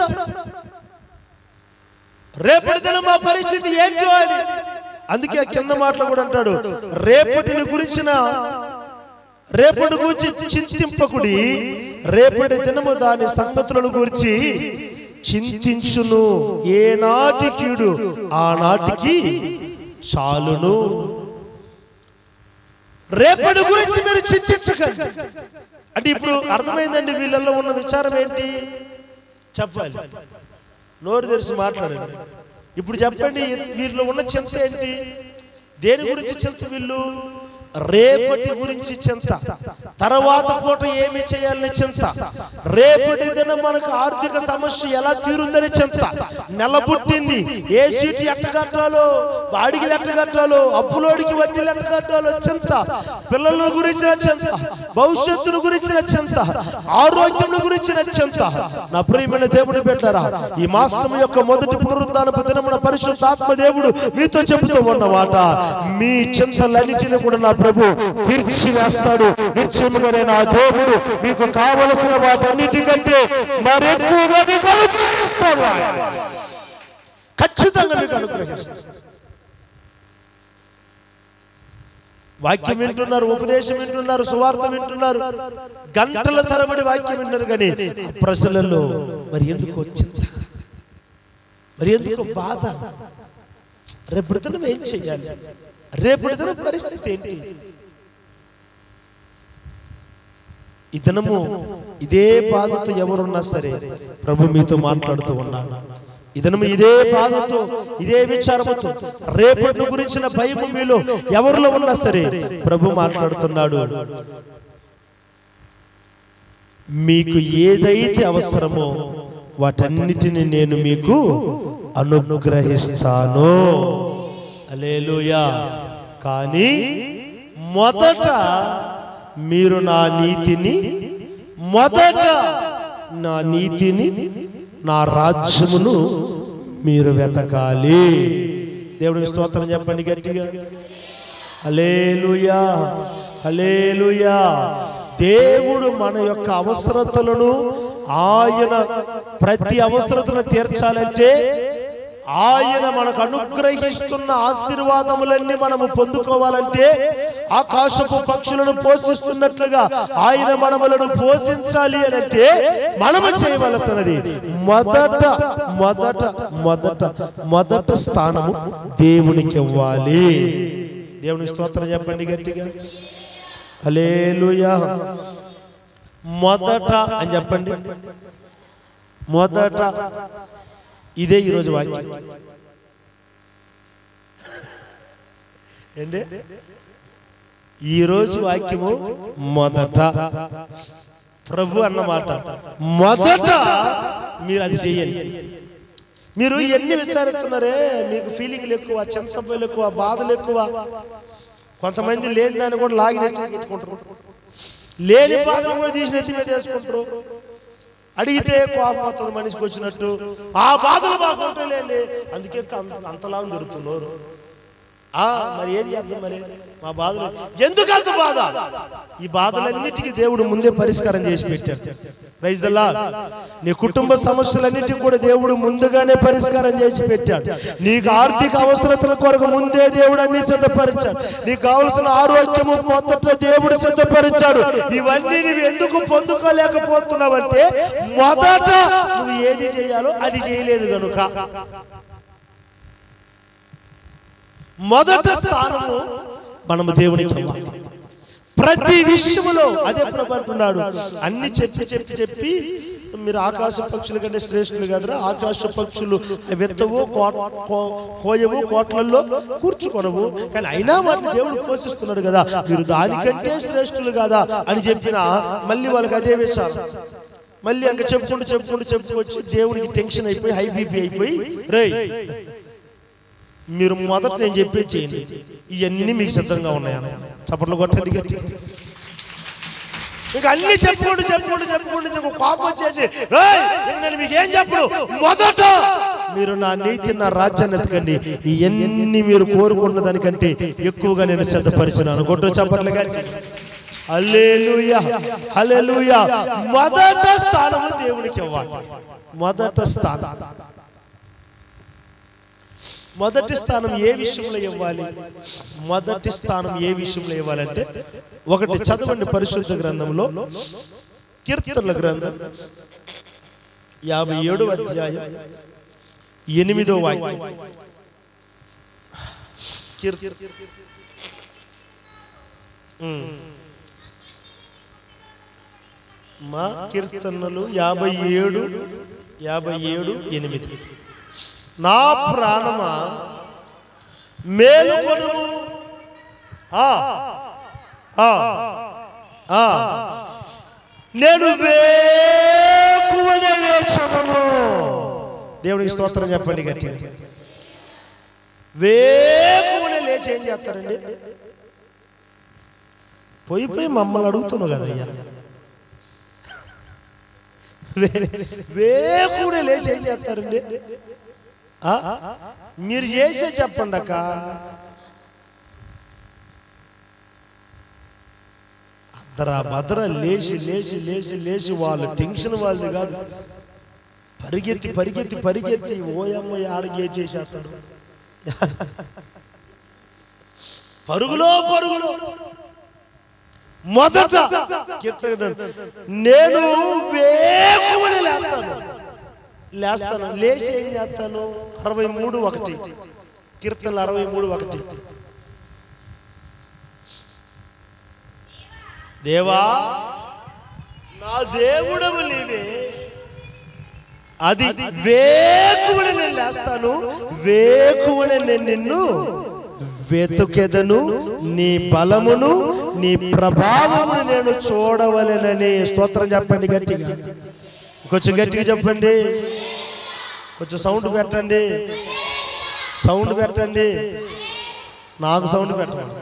రేపటి దినం మా పరిస్థితి ఏంటో అని అందుకే ఆ కింద మాటలు కూడా అంటాడు రేపటిని గురించిన రేపటి గురించి చింతింపకుడి రేపటి దినము దాని సంగతులను గురించి చింతించును ఏనాటి కీడు ఆనాటికి చాలును రేపటి గురించి మీరు చింతించకండి అంటే ఇప్పుడు అర్థమైందండి వీళ్ళల్లో ఉన్న విచారం ఏంటి చెప్పాలి నోరు తెరిచి మాట్లాడండి ఇప్పుడు చెప్పండి వీరిలో ఉన్న చింత ఏంటి దేని గురించి చింత వీళ్ళు రేపటి గురించి చింత తర్వాత పూట ఏమి చేయాలని చింత రేపటి దినం మనకు ఆర్థిక సమస్య ఎలా తీరుందని చింత నెల పుట్టింది ఏ సీటు ఎట్ట కట్టాలో బాడికి ఎట్ట కట్టాలో అప్పులోడికి వడ్డీలు ఎట్ట కట్టాలో చింత పిల్లల గురించిన చింత భవిష్యత్తును గురించిన చింత ఆరోగ్యం గురించిన చింత నా ప్రియమైన దేవుడు పెట్టారా ఈ మాసం యొక్క మొదటి పునరుద్ధానపు దినమున పరిశుద్ధాత్మ దేవుడు మీతో చెబుతూ ఉన్నమాట మీ చింతలన్నిటిని కూడా నా ప్రభు తీర్చి వేస్తాడు నిశ్చయముగానే నా దేవుడు మీకు కావలసిన వాటన్నిటికంటే మరెక్కువగా మీకు అనుగ్రహిస్తాడు ఆయన. ఖచ్చితంగా మీకు అనుగ్రహిస్తాడు వాక్యం వింటున్నారు ఉపదేశం వింటున్నారు సువార్త వింటున్నారు గంటల తరబడి వాక్యం వింటున్నారు కానీ ఆ ప్రజలలో మరి ఎందుకు చింత మరి ఎందుకు బాధ రేపటి దినం ఏం చెయ్యాలి రేపటి దినం పరిస్థితి ఏంటి ఈ దినము ఇదే బాధతో ఎవరున్నా సరే ప్రభు మీతో మాట్లాడుతూ ఉన్నాడు ఈ దినము ఇదే బాధతో ఇదే విచారముతో రేపటి గురించిన భయము మీలో ఎవరిలో ఉన్నా సరే ప్రభు మాట్లాడుతున్నాడు మీకు ఏదైతే అవసరమో వాటన్నిటిని నేను మీకు అనుగ్రహిస్తాను అలేలుయా కానీ మొదట మీరు నా నీతిని మొదట నా నీతిని నా రాజ్యమును మీరు వెతకాలి దేవుడికి స్తోత్రం చెప్పండి గట్టిగా హలేలుయా హలేలుయా దేవుడు మన యొక్క అవసరతలను ఆయన ప్రతి అవసరతను తీర్చాలంటే ఆయన మనకు అనుగ్రహిస్తున్న ఆశీర్వాదములన్నీ మనము పొందుకోవాలంటే ఆకాశపు పక్షులను పోషిస్తున్నట్లుగా ఆయన మనములను పోషించాలి అని అంటే మనము చేయవలసినది మొదట మొదట మొదట మొదట స్థానము దేవునికి ఇవ్వాలి దేవుని స్తోత్రం చెప్పండి గట్టిగా హల్లెలూయా మొదట అని చెప్పండి మొదట ఇదే ఈరోజు వాక్యం ఏంటి ఈరోజు వాక్యము మొదట ప్రభు అన్నమాట మొదట మీరు అది చేయండి మీరు ఎన్ని విచారిస్తున్నారే మీకు ఫీలింగ్లు ఎక్కువ చింతపల్లి ఎక్కువ బాధలు ఎక్కువ కొంతమంది లేని దాన్ని కూడా లాగి నెత్తి పెట్టుకుంటారు లేని బాధలు కూడా తీసి నెత్తి మీద వేసుకుంటారు అడిగితే కోపం వస్తుంది మనిషికి వచ్చినట్టు ఆ బాధలు మాకు ఉంటాయిలేండి అందుకే అంత అంతలా దొరుకుతున్నారు ఆ మరి ఏం చేద్దాం మరి మా బాధలు ఎందుకు అంత బాధ ఈ బాధలన్నిటికీ దేవుడు ముందే పరిష్కారం చేసి పెట్టాడు ప్రైజ్ దల్లా నీ కుటుంబ సమస్యలన్నిటికీ కూడా దేవుడు ముందుగానే పరిష్కారం చేసి పెట్టాడు నీకు ఆర్థిక అవసరతల కొరకు ముందే దేవుడు అన్ని సిద్ధపరిచాడు నీకు కావలసిన ఆరోగ్యము మొదట దేవుడు సిద్ధపరిచాడు ఇవన్నీ నువ్వు ఎందుకు పొందుకోలేకపోతున్నావంటే మొదట నువ్వు ఏది చేయాలో అది చేయలేదు కనుక మొదట స్థానము మనము దేవునికి ఇవ్వాలి ప్రతి విషయములో అదే ప్రభు అంటున్నాడు అన్ని చెప్పి చెప్పి చెప్పి మీరు ఆకాశ పక్షుల కంటే శ్రేష్ఠులు కదరా ఆకాశ పక్షులు వెత్తవు కో- కో- కోయవు కోట్లల్లో కూర్చుకొనవు కానీ అయినా వాటిని దేవుడు పోషిస్తున్నాడు కదా మీరు దానికంటే శ్రేష్ఠులు కదా అని చెప్పిన మళ్ళీ వాళ్ళకి అదే వేశారు మళ్ళీ ఇంకా చెప్పుకుంటూ చెప్పుకుంటూ చెప్పుకొచ్చి దేవునికి టెన్షన్ అయిపోయి హై బీపీ అయిపోయి రేయ్ మీరు మొదట నేను చెప్పే చేయండి ఇవన్నీ మీకు సిద్ధంగా ఉన్నాయన్న చప్పట్లు కొట్టండి గట్టి ఇంకా అన్ని చెప్పుకుంటూ చెప్పుకుంటూ చెప్పుకుంటూ ఇంకో కోపం వచ్చేసి "రేయ్, ఇంక నేను మీకు ఏం చెప్పను మొదట మీరు నా నీతి నా రాజ్యాన్ని ఎతకండి ఇవన్నీ మీరు కోరుకున్న దానికంటే ఎక్కువగా నేను సిద్ధపరిచినాను కొట్టు చప్పట్లు గట్టి హల్లెలూయా హల్లెలూయా మొదట స్థానము దేవునికి ఇవ్వాలి మొదట స్థానం మొదటి స్థానం ఏ విషయంలో ఇవ్వాలి మొదటి స్థానం ఏ విషయంలో ఇవ్వాలంటే ఒకటి చదవండి పరిశుద్ధ గ్రంథంలో కీర్తనల గ్రంథం యాభై ఏడు అధ్యాయం ఎనిమిదో వాక్యం కీర్త ఉమ్. మా కీర్తనలు యాభై ఏడు యాభై ఏడు ఎనిమిది నా ప్రాణమా మేలుకొనుము ఆ, ఆ, ఆ. నేను వేకువనే లేచదను దేవునికి స్తోత్రం చెప్పండి గట్టిగా వేకువనే లేచి ఏం చేస్తారండి పోయి పోయి మమ్మల్ని అడుగుతున్నావు కదయ్యా వే- వేకువనే లేచి ఏం చేస్తారండి ఆ? మీరు చేసే చెప్పండి అక్క అద్దరా భద్ర లేచి లేచి లేచి లేచి వాళ్ళు టెన్షన్ వాళ్ళది కాదు పరిగెత్తి పరిగెత్తి పరిగెత్తి ఓయమ్మ ఆడగేట్ చేసేస్తాడు పరుగులో పరుగులో మొదట కీర్తన నేను వేకువని లేస్తాను లేస్తాను లేచి ఏం చేస్తాను అరవై మూడు ఒకటి కీర్తనలు అరవై మూడు ఒకటి దేవా నా దేవుడవు నీవే అది వేకువని నేను లేస్తాను వేకువని నేను నిన్ను వెతుకెదను నీ బలమును నీ ప్రభావమును నేను చూడవలెనని స్తోత్రం చెప్పండి గట్టిగా కొంచెం గట్టిగా చెప్పండి కొంచెం సౌండ్ పెట్టండి సౌండ్ పెట్టండి నాకు సౌండ్ పెట్టండి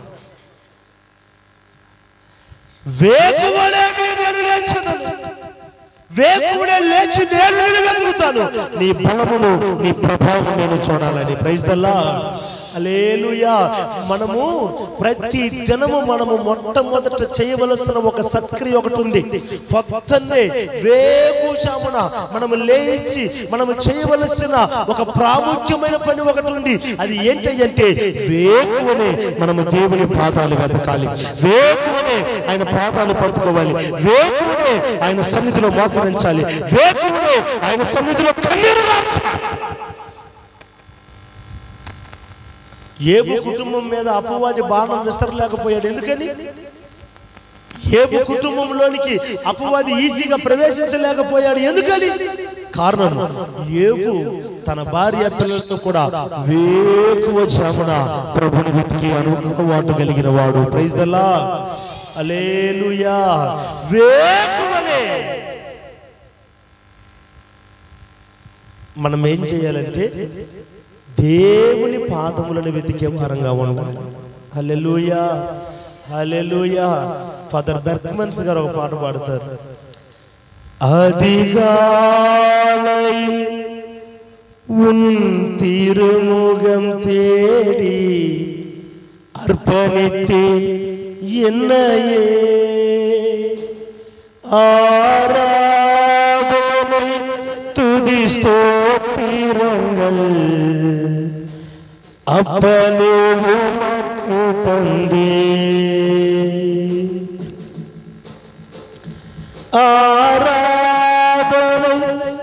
వేకువనే నేను లేచెదను. వేకువనే లేచి నేను నిన్ను వెతుకుతాను నీ బలమును నీ ప్రభావం నేను చూడాలని ప్రైజ్దల్లా అలేలుయా మనము ప్రతి దినము మనము మొట్టమొదట చేయవలసిన ఒక సత్క్రియ ఒకటి ఉంది పొద్దున్నే వేకుషామున మనము లేచి మనము చేయవలసిన ఒక ప్రాముఖ్యమైన పని ఒకటి ఉంది అది ఏంటంటే వేకువనే మనము దేవుని పాదాలు వెతకాలి వేకువనే ఆయన పాదాలు పట్టుకోవాలి వేకువనే ఆయన సన్నిధిలో మోకరించాలి వేకువనే ఆయన సన్నిధిలో కన్నీరు కార్చాలి. ఏబు కుటుంబం మీద అపవాది బాణం విసరలేకపోయాడు ఎందుకని ఏబు కుటుంబంలోనికి అపవాది ఈజీగా ప్రవేశించలేకపోయాడు ఎందుకని కారణం ఏబు తన భార్య పిల్లలతో కూడా వేకువ జామున ప్రభుని వెతికి అను అలవాటు కలిగిన వాడు ప్రైజ్ దల్లా అలేలుయా వేకువనే మనం ఏం చేయాలంటే దేవుని పాదములను వెతికే వారంగా ఉండాలి హల్లెలూయా హల్లెలూయా ఫాదర్ బెర్క్మన్స్ గారు ఒక పాట పాడతారు அதிகாலை உன் திருமுகம் தேடி அர்ப்பணித்தேன் என்னையே ஆராதனை துதி ஸ்தோத்திரங்கள் அப்பனே உமக்கு தந்தே ஆராதனை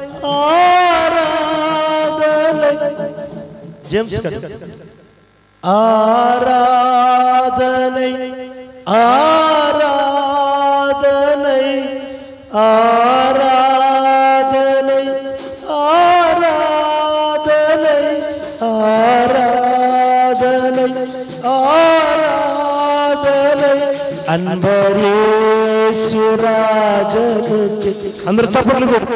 ஆராதனை ஜேம்ஸ் கட் ஆராதனை ஆராதனை ஆராதனை ஆராதனை ஆராதனை ஆராதனை அன்பரே சுராஜனுக்கு అందరు చప్పట్లు కొట్టు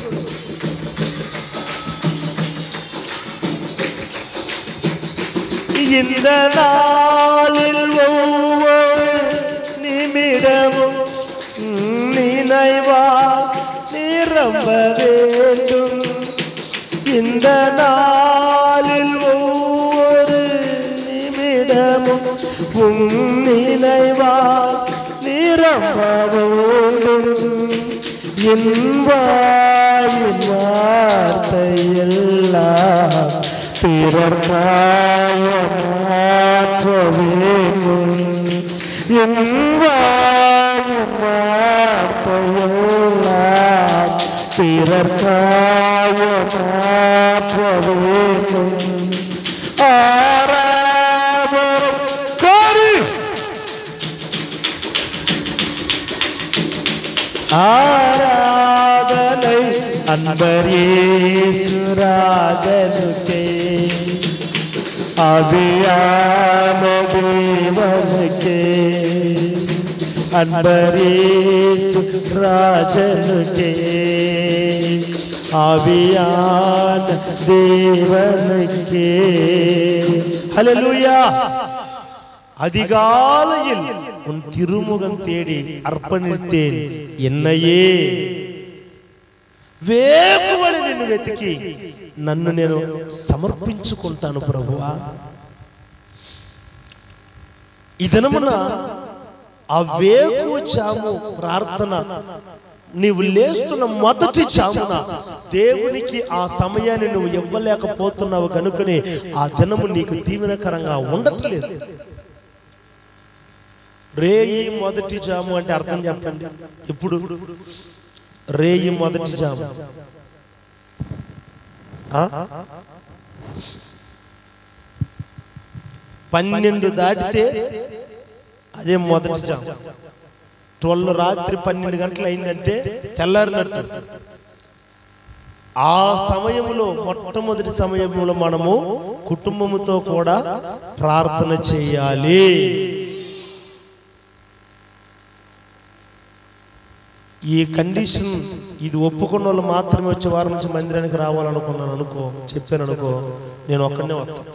இந்த நாளில் ஒவ்வொரு நிமிடமும் நினைவா நிரம்ப வேண்டும் இந்த நாளில் ஒவ்வொரு நிமிடமும் உன் நினைவால் நிரம்ப வேண்டும் என் வாயின் வார்த்தையெல்லாம் பிறர்காய மாற்ற வேண்டும் என் வாயின் வார்த்தையெல்லாம் பிறர்காய மாற்ற வேண்டும் ஆராதனை கோரி ஆராதனை அன்பரேசுராஜனுக்கே அபியான தேவனுக்கே அன்பரேசு ராஜனுக்கே ஆவியான தேவனுக்கே ஹalleluya அதிகாலையில் உன் திருமுகம் தேடி అర్పణిస్తేన్ ఎన్నయే వేకువని నిన్ను వెతికి నన్ను నేను సమర్పించుకుంటాను ప్రభువా ఈ దినమున ఆ వేకువ చాము ప్రార్థన నీవు లేస్తున్న మొదటి చామున దేవునికి ఆ సమయాన్ని నువ్వు ఇవ్వలేకపోతున్నావు కనుకనే ఆ దినము నీకు దీవెనకరంగా ఉండట్లేదు రేయి మొదటి జాము అంటే అర్థం చెప్పండి ఇప్పుడు రేయి మొదటి జాము ఆ? పన్నెండు దాటితే అదే మొదటి జాము ట్వెల్వ్ రాత్రి పన్నెండు గంటలు అయిందంటే తెల్లారినట్టు ఆ సమయంలో మొట్టమొదటి సమయంలో మనము కుటుంబముతో కూడా ప్రార్థన చేయాలి ఈ కండిషన్ ఇది ఒప్పుకున్న వాళ్ళు మాత్రమే వచ్చే వారం నుంచి మందిరానికి రావాలనుకున్నాను అనుకో చెప్పాను అనుకో నేను ఒక్కడనే వస్తాను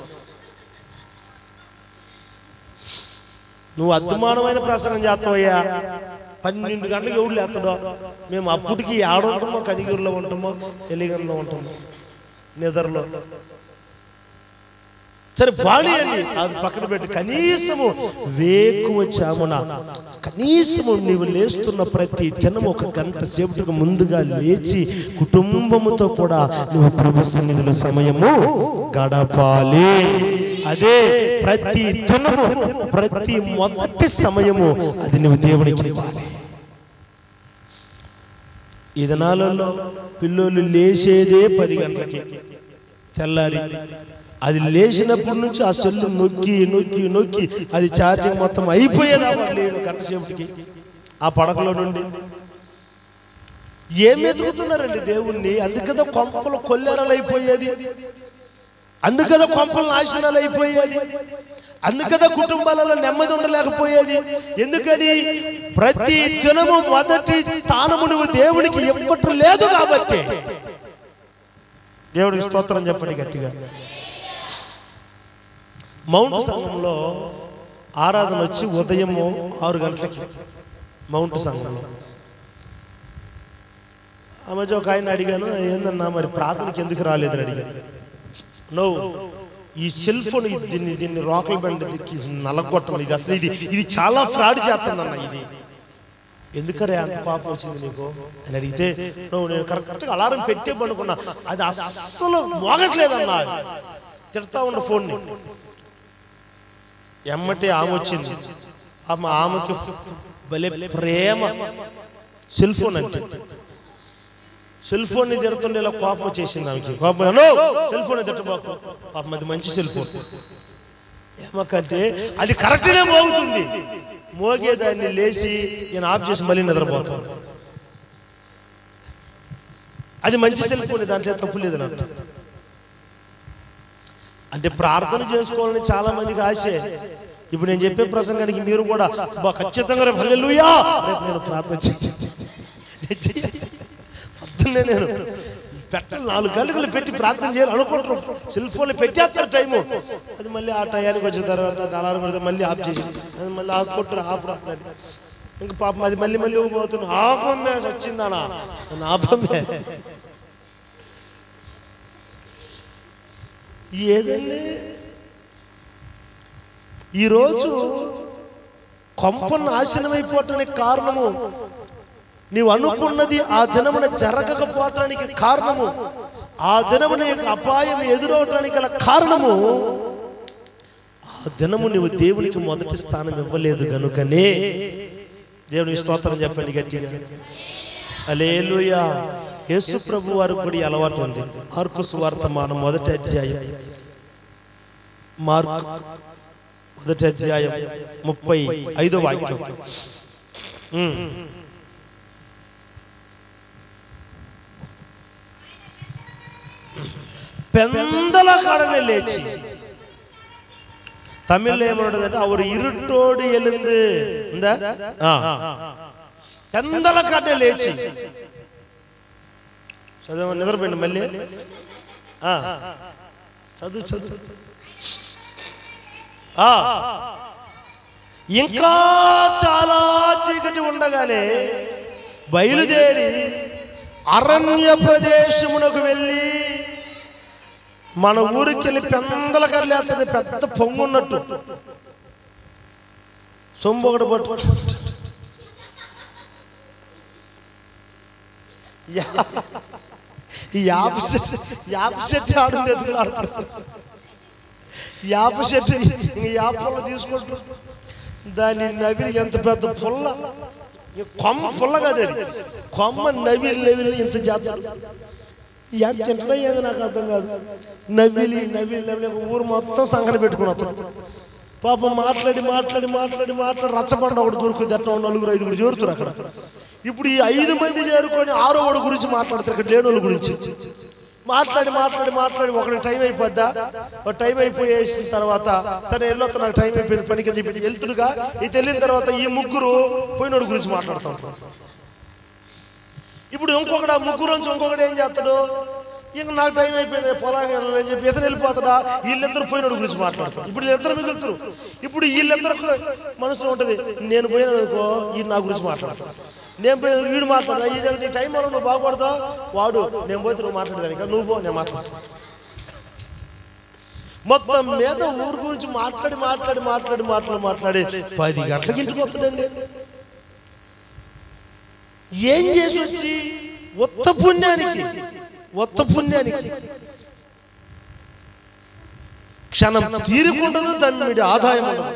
నువ్వు అద్మానమైన ప్రసంగం చేస్తావయ్యా పన్నెండు గంటలకు ఎవరు లేస్తాడో మేము అప్పటికి ఆడ ఉంటామో కనిగిరిలో ఉంటామో ఎలిగర్లో ఉంటామో నిద్రలో సరే బాడీయండి అది పక్కన పెట్టి కనీసము వేకువ చామున కనీసము నీవు లేస్తున్న ప్రతి దినం ఒక గంట సేపటికి ముందుగా లేచి కుటుంబముతో కూడా నువ్వు ప్రభు సన్నిధిలో సమయము గడపాలి అదే ప్రతి దినము ప్రతి మొదటి సమయము అది నువ్వు దేవునికి ఇవ్వాలి ఈ దినాలలో పిల్లోళ్ళు లేచేదే పది గంటలకి తెల్లారి అది లేచినప్పటి నుంచి ఆ సెల్లు నొక్కి నొక్కి నొక్కి అది ఛార్జింగ్ మొత్తం అయిపోయేదా లేడు గంట సేపటికి ఆ పడకలో నుండి ఏం ఎదుగుతున్నారండి దేవుణ్ణి అందుకదా కొంపలు కొల్లేరలు అయిపోయేది అందుకదా కొంపలు నాశనాలు అయిపోయేది అందుకదా కుటుంబాలలో నెమ్మది ఉండలేకపోయేది ఎందుకని ప్రతి దినము మొదటి స్థానము నువ్వు దేవునికి ఇవ్వటం లేదు కాబట్టి దేవుడికి స్తోత్రం చెప్పండి గట్టిగా మౌంట్ సంఘంలో ఆరాధన వచ్చి ఉదయము ఆరు గంటలకి మౌంట్ సంఘంలో ఆ మధ్య ఒక ఆయన అడిగాను ఏందన్నా మరి ప్రార్థనకి ఎందుకు రాలేదని అడిగాను నో ఈ సెల్ ఫోన్ ఇది- దీన్ని దీన్ని రోకల్ బండి దిక్కి నలగొట్టం ఇది అసలు ఇది ఇది చాలా ఫ్రాడ్ చేస్తుందన్న ఇది ఎందుకరే అంత కోపం వచ్చింది నీకు అని అడిగితే నువ్వు నేను కరెక్ట్గా అలారం పెట్టే పడుకున్నా అది అస్సలు మోగట్లేదన్నా తిడతా ఉన్న ఫోన్ని ఎమ్మటి ఆమె వచ్చింది ఆమె ఆమెకి భలే ప్రేమ సెల్ ఫోన్ అంటే సెల్ ఫోన్ ని తిడుతుండే ఇలా కోపం వచ్చేసింది ఆమెకి కోపం "నో, సెల్ ఫోన్ తిట్టబాకు పాపం అది మంచి సెల్ ఫోన్ ఏమకంటే అది కరెక్ట్నే మోగుతుంది మోగేదాన్ని లేచి నేను ఆఫ్ చేసి మళ్ళీ నిద్రపోతాను అది మంచి సెల్ ఫోన్ దాంట్లో తప్పు లేదని అర్థం అంటే ప్రార్థన చేసుకోవాలని చాలా మందికి ఆశే ఇప్పుడు నేను చెప్పే ప్రసంగానికి మీరు కూడా "అబ్బా, ఖచ్చితంగా రేపు హల్లెలూయా రేపు నేను ప్రార్థన చేయాలి నేను చెయ్యాలి. పొద్దున్నే నేను పెట్టాలి నాలుగు గంటలు పెట్టి ప్రార్థన చేయాలి అనుకుంటారు సెల్ ఫోన్లో పెట్టేస్తారు టైము అది మళ్ళీ ఆ టయానికి వచ్చిన తర్వాత అది అలారం పెడితే మళ్ళీ ఆఫ్ చేసి అది మళ్ళీ ఆపుకుంటారు ఆపు ఇంకా పాపం అది మళ్ళీ మళ్ళీ పోతున్నా ఆపమ్మే వచ్చిందానా ఆపమ్మే ఏదండి ఈరోజు కొంప నాశనమైపోవటానికి కారణము నీవు అనుకున్నది ఆ దినమున జరగకపోవటానికి కారణము ఆ దినము నీకు అపాయం ఎదురవటానికి గల కారణము ఆ దినము నీవు దేవునికి మొదటి స్థానం ఇవ్వలేదు గనుకనే దేవుని స్తోత్రం చెప్పండి గట్టిగా అలేలుయా యేసు ప్రభు వారికి కూడా ఈ అలవాటు ఉంది మార్కు సువార్తమానం మొదటి అధ్యాయం మార్కు మొదటి అధ్యాయం ముప్పై ఐదో వాక్యం ఉమ్. పెందల కడనే లేచి తమిళ్లో ఏమన్నదంటే அவர் இருட்டோடு எழுந்து இந்த పెందల కడనే లేచి చదువు నిద్రపోయింది మళ్ళీ ఆ, చదువు చదువు ఆ, ఇంకా చాలా చీకటి ఉండగానే బయలుదేరి అరణ్య ప్రదేశమునకు వెళ్ళి మన ఊరికి వెళ్ళి పెందల కర్లేస్తుంది పెద్ద పొంగున్నట్టు సొమ్ము ఒకటి పట్టు యా- ఈ యాప్ సెట్ యాప్ సెట్ ఆడింది ఎదురు ఆడుతున్నారు యాప్ సెట్ ఇంక యాప్ పుల్ల తీసుకుంటారు దాన్ని నవిలి ఎంత పెద్ద పుల్ల ఇంక కొమ్మ పుల్ల కాదు అది కొమ్మ నవిలి నవిలి ఇంత చేస్తారు ఎంత తింటడం ఏది నాకు అర్థం కాదు నవ్విలి నవ్విలి నవ్విలి ఒక ఊరు మొత్తం సంఘన పెట్టుకుని అతను పాపం మాట్లాడి మాట్లాడి మాట్లాడి మాట్లాడి రచ్చబండ ఒకటి దొరుకుతుంది అట్లా నలుగురు ఐదుగురు చేరుతారు అక్కడ ఇప్పుడు ఈ ఐదు మంది చేరుకొని ఆరో వాడు గురించి మాట్లాడతారు ఇక్కడ లేని వాళ్ళ గురించి మాట్లాడి మాట్లాడి మాట్లాడి ఒకటి టైం అయిపోద్దా ఒక టైం అయిపోయేసిన తర్వాత సరే వెళ్ళొస్తా నాకు టైం అయిపోయింది పనికి అని చెప్పి వెళ్తుడుగా ఇది వెళ్ళిన తర్వాత ఈ ముగ్గురు పోయినోడు గురించి మాట్లాడుతూ ఉంటారు ఇప్పుడు ఇంకొకడు ఆ ముగ్గురు నుంచి ఇంకొకడు ఏం చేస్తాడు ఇంక నాకు టైం అయిపోయింది పొలానికి వెళ్ళాలి అని చెప్పి ఇతను వెళ్ళిపోతాడా వీళ్ళిద్దరు పోయినోడు గురించి మాట్లాడతారు ఇప్పుడు వీళ్ళిద్దరు మిగులుతారు ఇప్పుడు వీళ్ళిద్దరికి మనసులో ఉంటుంది నేను పోయినాడు అనుకో ఈ నా గురించి మాట్లాడతాడు నేను పోయి వీడు మాట్లాడదా ఈ నీ టైం వల్ల నువ్వు బాగుపడతావు వాడు నేను పోతే నువ్వు మాట్లాడదానికి నువ్వు పో నేను మాట్లాడతా మొత్తం మీద ఊరు గురించి మాట్లాడి మాట్లాడి మాట్లాడి మాట్లాడి మాట్లాడి పది గంటలకి ఇంటికి వస్తాడండి ఏం చేసి వచ్చి ఉత్త పుణ్యానికి ఉత్త పుణ్యానికి క్షణం తీరుకుండదు దాని మీద ఆదాయం ఉండదు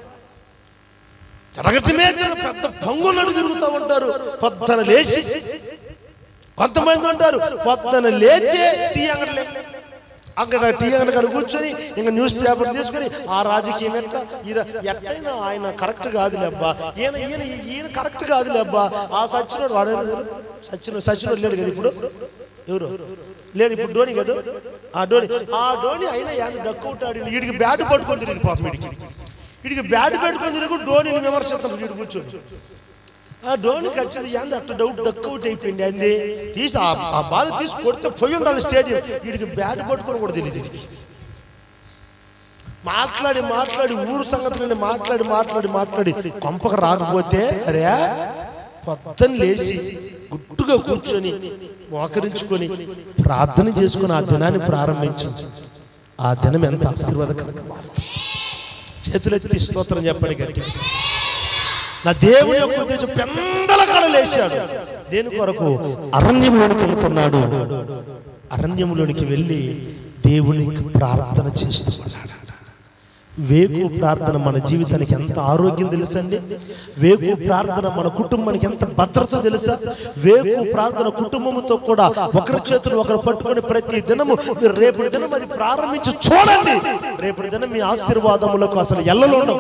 జరగటి మీద పెద్ద పొంగున్నట్టు తిరుగుతూ ఉంటారు పొద్దున లేచి కొంతమంది ఉంటారు పొద్దున లేచే టీ అంగడిలే అక్కడ టీ అంగడి కాడ కూర్చొని ఇంకా న్యూస్ పేపర్ తీసుకొని ఆ రాజకీయం ఎట్లా ఈయన ఎట్లయినా ఆయన కరెక్ట్ కాదులే అబ్బా ఈయన ఈయన ఈయన కరెక్ట్ కాదులే అబ్బా ఆ సచ్చినోడు వాడే సచిన సచినోడు లేడు కదా ఇప్పుడు ఎవరు లేడు ఇప్పుడు ధోని కదా ఆ ధోని ఆ ధోని అయినా యాది డక్అవుట్ ఆడి వీడికి బ్యాట్ పట్టుకొని తిరిగింది పాపం వీడికి వీడికి బ్యాట్ పెట్టుకొని తిరిగి ధోనిని విమర్శిస్తాడు వీడు కూర్చొని ఆ ధోని ఖచ్చితంగా ఏంది అట్ట డౌట్ డక్అవుట్ అయిపోయింది అంది తీసి ఆ- ఆ బాల్ తీసి కొడితే పోయి ఉండాలి స్టేడియం వీడికి బ్యాట్ పట్టుకొని కూడా తెలియదు వీడికి మాట్లాడి మాట్లాడి ఊరు సంగతులని మాట్లాడి మాట్లాడి మాట్లాడి కొంపకు రాకపోతే అరే పొద్దున లేచి గుట్టుగా కూర్చొని మోకరించుకొని ప్రార్థన చేసుకుని ఆ దినాన్ని ప్రారంభించు ఆ దినం ఎంత ఆశీర్వాదకరంగా మారుతుంది చేతులెత్తి స్తోత్రం చెప్పండి గట్టిగా నా దేవుని యొక్క ఉద్దేశం పెందల కళ లేచాడు దేని కొరకు అరణ్యంలోనికి వెళుతున్నాడు అరణ్యంలోనికి వెళ్ళి దేవునికి ప్రార్థన చేస్తూ ఉన్నాడు వేగు ప్రార్థన మన జీవితానికి ఎంత ఆరోగ్యం తెలుసండి వేగు ప్రార్థన మన కుటుంబానికి ఎంత భద్రత తెలుసా వేగు ప్రార్థన కుటుంబంతో కూడా ఒకరి చేతులు ఒకరు పట్టుకొని ప్రతి దినము మీరు రేపటి దినం అది ప్రారంభించి చూడండి రేపటి దినం మీ ఆశీర్వాదములకు అసలు ఎల్లలు ఉండవు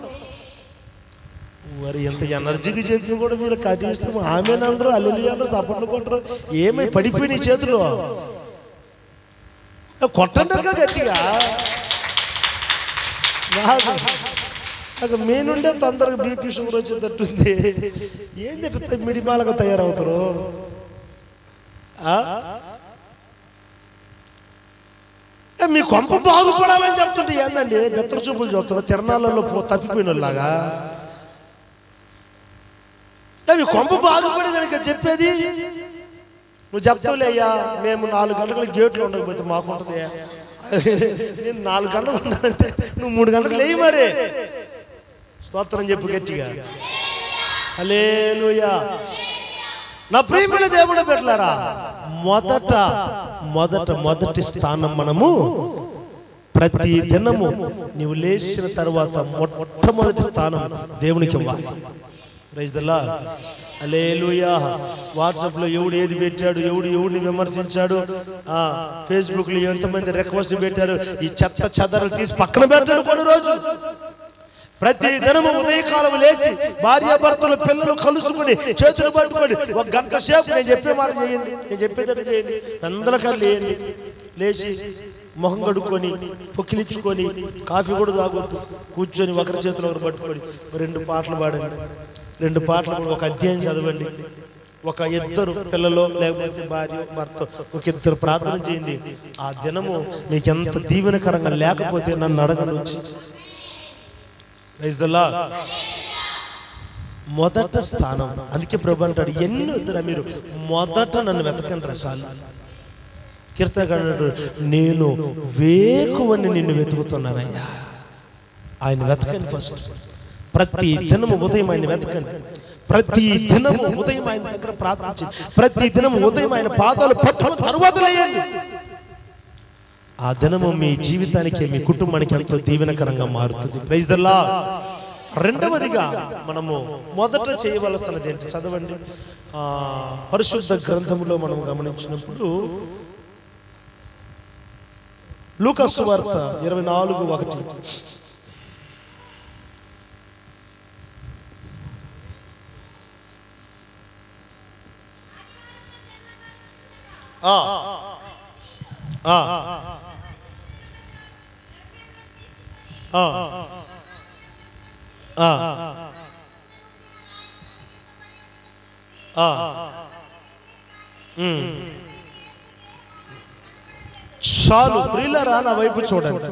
మరి ఎంత ఎనర్జీకి చెప్పి కూడా మీరు కనీసం ఆమెనంటారు అల్లెలు అంటారు సపట్లు కొట్టరు ఏమై పడిపోయినాయి చేతులు కొట్టండి అక్క గట్టిగా నాకు నాకు మీ నుండే తొందరగా బీపీ షుగర్ వచ్చేటట్టుంది ఏం తిట్ట మిడిమాలగా తయారవుతారు ఆ? ఏ, మీ కొంప బాగుపడాలని చెప్తుంటే ఏందండి బెత్తర చూపులు చూస్తారు తిరణాలలో పో తప్పిపోయిన వాళ్ళలాగా ఏ, మీ కొంప బాగుపడేదానికి చెప్పేది నువ్వు చెప్తావులే అయ్యా మేము నాలుగు గంటలకు గేట్లు ఉండకపోతే మాకుంటుంది నేను నాలుగు గంటలు ఉన్నానంటే నువ్వు మూడు గంటలకు లేయి మరి స్తోత్రం చెప్పు గట్టిగా హల్లెలూయా నా ప్రియమైన దేవుడు పెట్టారా మొదట మొదట మొదటి స్థానం మనము ప్రతి దినము నీవు లేచిన తర్వాత మొట్టమొదటి స్థానం దేవునికి ఇవ్వాలి praise the lord hallelujah WhatsApp లో ఎవడు ఏది పెట్టాడు ఎవడు ఎవడిని విమర్శించాడు ఆ ఫేస్బుక్ లో ఎంతమంది రిక్వెస్ట్ పెట్టారు ఈ చెత్త చెదరలు తీసి పక్కన పెట్టాడు కొన్ని రోజు ప్రతి దినము ఉదయకాలం లేచి భార్యాభర్తలు పిల్లలు కలుసుకుని చేతులు పట్టుకొని ఒక గంట సేపు నేను చెప్పే మాట చేయండి నేను చెప్పేదట చేయండి అందరికీ లేయండి లేచి మొహం కడుక్కొని పొక్కిలిచ్చుకొని కాఫీ కూడా తాగొద్దు కూర్చొని ఒకరి చేతిలో ఒకరు పట్టుకొని రెండు పాటలు పాడండి రెండు పాటలు కూడా ఒక అధ్యాయం చదవండి ఒక ఇద్దరు పిల్లలు లేకపోతే భార్య భర్త ఒక ఇద్దరు ప్రార్థన చేయండి ఆ దినము మీకు ఎంత దీవెనకరంగా లేకపోతే నన్ను అడగండి వచ్చి Praise the Lord. మొదట స్థానం అందుకే ప్రభు అంటాడు ఎన్ని వద్దురా మీరు మొదట నన్ను వెతకండి రసాలు కీర్తనగాడు నేను వేకువని నిన్ను వెతుకుతున్నానయ్యా ఆయన వెతకండి ఫస్ట్ ప్రతి దినము ఉదయం ఆయన వెతకండి ప్రతి దినము ఉదయం ఆయన దగ్గర ప్రార్థించండి ప్రతి దినము ఉదయం ఆయన పాదాలు పట్టుకుని తరువాత లేయండి ఆ దినము మీ జీవితానికి మీ కుటుంబానికి ఎంతో దీవెనకరంగా మారుతుంది ప్రైజ్ దల్లా రెండవదిగా మనము మొదట చేయవలసినది ఏంటి చదవండి ఆ, పరిశుద్ధ గ్రంథములో మనం గమనించినప్పుడు లూకస్సు వార్త ఇరవై నాలుగు ఒకటి ఆ, ఆ, ఆ, ఆ, ఆ, ఉమ్. చాలు ప్రియులరా నా వైపు చూడండి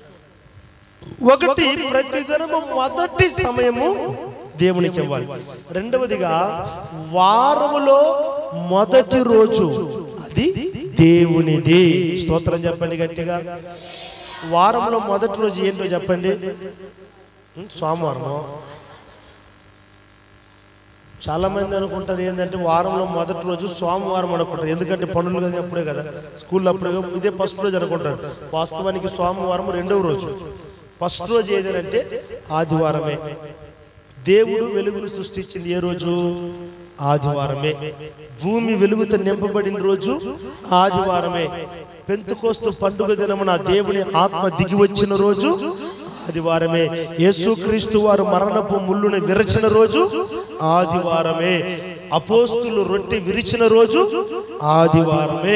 ఒకటి ప్రతిదినము మొదటి సమయము దేవునికి ఇవ్వాలి రెండవదిగా వారములో మొదటి రోజు అది దేవునిది స్తోత్రం చెప్పండి గట్టిగా వారంలో మొదటి రోజు ఏంటో చెప్పండి ఉం, సోమవారము చాలా మంది అనుకుంటారు ఏంటంటే వారంలో మొదటి రోజు సోమవారం అనుకుంటారు ఎందుకంటే పనులు కదా అప్పుడే కదా స్కూల్ అప్పుడే కదా, ఇదే ఫస్ట్ రోజు అనుకుంటారు వాస్తవానికి సోమవారం రెండవ రోజు ఫస్ట్ రోజు ఏదంటే ఆదివారమే దేవుడు వెలుగును సృష్టించింది ఏ రోజు ఆదివారమే భూమి వెలుగుతో నింపబడిన రోజు ఆదివారమే పెంతుకోస్తు పండుగ దినమున దేవుని ఆత్మ దిగి వచ్చిన రోజు ఆదివారమే యేసుక్రీస్తు వారు మరణపు ముళ్ళుని విరచిన రోజు ఆదివారమే అపోస్తులు రొట్టె విరిచిన రోజు ఆదివారమే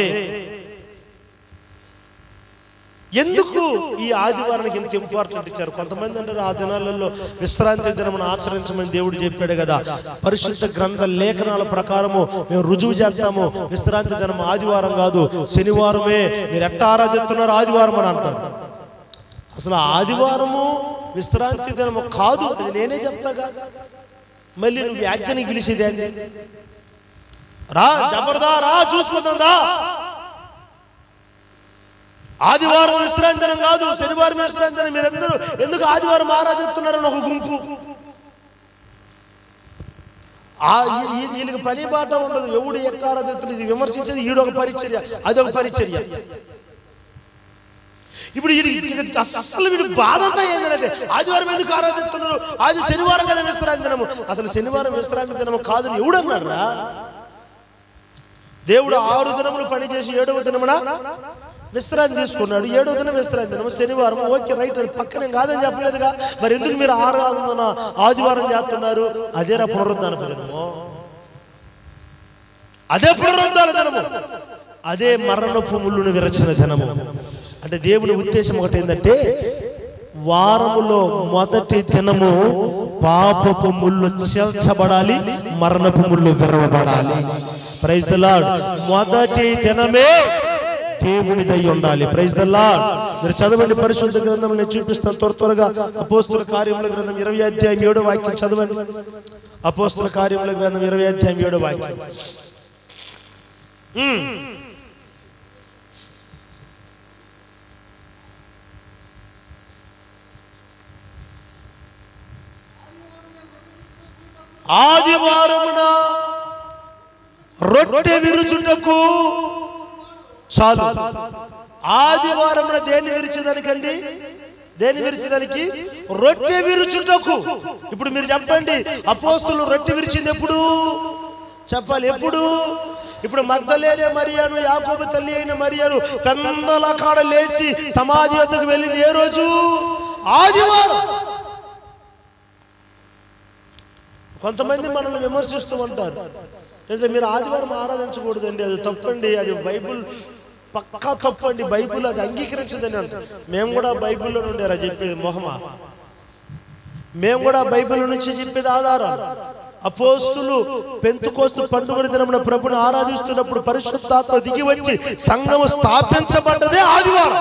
ఎందుకు ఈ ఆదివారానికి ఇంత ఇంపార్టెంట్ ఇచ్చారు కొంతమంది అంటారు ఆ దినాలలో విశ్రాంతి దినమును ఆచరించమని దేవుడు చెప్పాడు కదా పరిశుద్ధ గ్రంథ లేఖనాల ప్రకారము మేము రుజువు చేస్తాము విశ్రాంతి దినం ఆదివారం కాదు శనివారమే మీరు ఎట్ట ఆరాధిస్తున్నారు ఆదివారం అని అంటారు అసలు ఆదివారము విశ్రాంతి దినము కాదు అది నేనే చెప్తాగా మళ్ళీ నువ్వు వ్యాఖ్యానికి పిలిచేది ఏంది రా జబర్దా రా చూసుకుందా ఆదివారం విశ్రాంతి దినం కాదు శనివారం విశ్రాంతి దినం మీరందరూ ఎందుకు ఆదివారం ఆరాధిస్తున్నారని ఒక గుంపు ఆ ఈ- ఈ- వీళ్ళకి పని బాట ఉండదు ఎవడు ఎట్ట ఆరాధిస్తున్నారు ఇది విమర్శించేది ఈడొక పరిచర్య అదొక పరిచర్య ఇప్పుడు వీడి అసలు వీడి బాధ అంతా ఏంటంటే ఆదివారం ఎందుకు ఆరాధిస్తున్నారు ఆది శనివారం కదా విశ్రాంతి దినము అసలు శనివారం విశ్రాంతి దినము కాదని ఎవడన్నారా దేవుడు ఆరు దినములు పని చేసి ఏడవ దినమున విశ్రాంతి తీసుకున్నాడు ఏడవ దినం విశ్రాంతి దినము శనివారం ఓకే రైట్ అది పక్కనే కాదని చెప్పలేదుగా మరి ఎందుకు మీరు ఆరాధన ఆదివారం చేస్తున్నారు అదేరా పునరుద్ధాన దినము అదే పునరుద్ధాన దినము అదే మరణపు ముళ్ళును విరచిన దినము అంటే దేవుని ఉద్దేశం ఒకటి ఏంటంటే వారములో మొదటి దినము పాపపు ముళ్ళు చేల్చబడాలి మరణపు ముళ్ళు విరవబడాలి ప్రైజ్ ద లార్డ్ మొదటి దినమే దేవునిదై ఉండాలి ప్రైజ్ ద లార్డ్ మీరు చదవండి పరిశుద్ధ గ్రంథం నేను చూపిస్తాను త్వర త్వరగా అపోస్తుల కార్యముల గ్రంథం ఇరవై అధ్యాయం ఏడో వాక్యం చదవండి అపోస్తుల కార్యముల గ్రంథం ఇరవై అధ్యాయం ఏడో వాక్యం ఉమ్. ఆదివారమున రొట్టె విరుచుటకు చాలు ఆదివారమున దేన్ని విరిచేదానికండి దేన్ని విరిచేదానికి రొట్టె విరుచుటకు ఇప్పుడు మీరు చెప్పండి అపోస్తులు రొట్టె విరిచింది ఎప్పుడు చెప్పాలి ఎప్పుడు ఇప్పుడు మద్దలేనే మరియాను యాకోబు తల్లి అయిన మరియాను పెందల కాడ లేచి సమాధి వద్దకు వెళ్ళింది ఏ రోజు ఆదివారం కొంతమంది మనల్ని విమర్శిస్తూ ఉంటారు ఎందుకంటే మీరు ఆదివారం ఆరాధించకూడదండి అది తప్పండి అది బైబుల్ పక్కా తప్పండి బైబుల్ అది అంగీకరించదని అంటారు మేము కూడా బైబిల్లో నుండి అలా చెప్పేది మొహమా మేము కూడా బైబిల్ నుంచి చెప్పేది ఆధారం అపోస్తులు పెంతుకోస్తు పండుగ దినమున ప్రభుని ఆరాధిస్తున్నప్పుడు పరిశుద్ధాత్మ దిగి వచ్చి సంఘము స్థాపించబడ్డదే ఆదివారం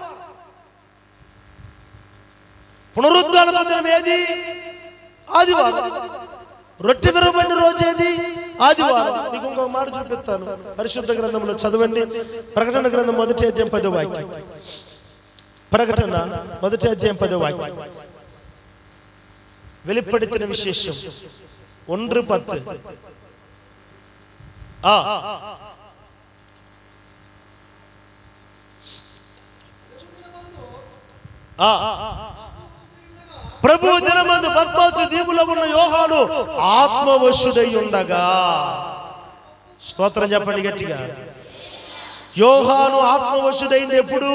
పునరుద్ధాన దినం ఏది ఆదివారం రొట్టె విరవబడిన రోజు ఏది ఆదివారం మీకు ఇంకొక మాట చూపిస్తాను పరిశుద్ధ గ్రంథంలో చదవండి ప్రకటన గ్రంథం మొదటి అధ్యాయం పదో వాక్యం ప్రకటన మొదటి అధ్యాయం పదో వాక్యం வெளிப்படுத்தின விசேஷம் ஒன்று பத்து ஆ ఆ. ప్రభు దినమందు పద్మాసు దీపులో ఉన్న యోహాను ఆత్మవశుడై ఉండగా స్తోత్రం చెప్పండి గట్టిగా యోహాను ఆత్మవశుడైంది ఎప్పుడు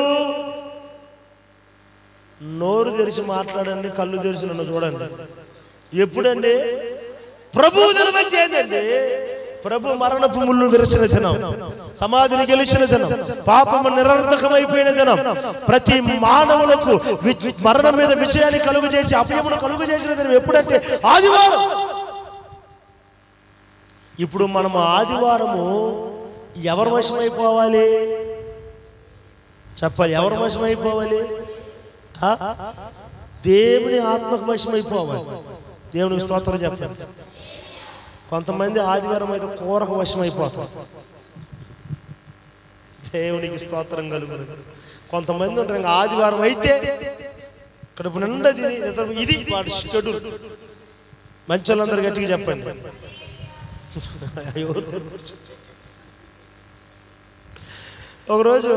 నోరు తెరిచి మాట్లాడండి కళ్ళు తెరిచి నన్ను చూడండి ఎప్పుడండి ప్రభు దినం అంటే ఏంటండి ప్రభు మరణపు ముళ్ళు విరచిన దినం సమాధిని గెలిచిన దినం పాపము నిరర్థకమైపోయిన దినం ప్రతి మానవులకు వి- వి- మరణం మీద విషయాన్ని కలుగు చేసి అభయమును కలుగు చేసిన దినం ఎప్పుడంటే ఆదివారం ఇప్పుడు మనం ఆదివారము ఎవరి వశమైపోవాలి చెప్పాలి ఎవరి వశమైపోవాలి ఆ? దేవుని ఆత్మకు వశమైపోవాలి దేవునికి స్తోత్రం చెప్పండి కొంతమంది ఆదివారం అయితే కూరకు వశమైపోతారు దేవునికి స్తోత్రం కలుగును కొంతమంది ఉంటారు ఇంకా ఆదివారం అయితే కడుపు నిండా తిని నిద్ర ఇది వాడి షెడ్యూల్ మంచి వాళ్ళందరూ గట్టిగా చెప్పండి ఎవరు తెలియదు. ఒకరోజు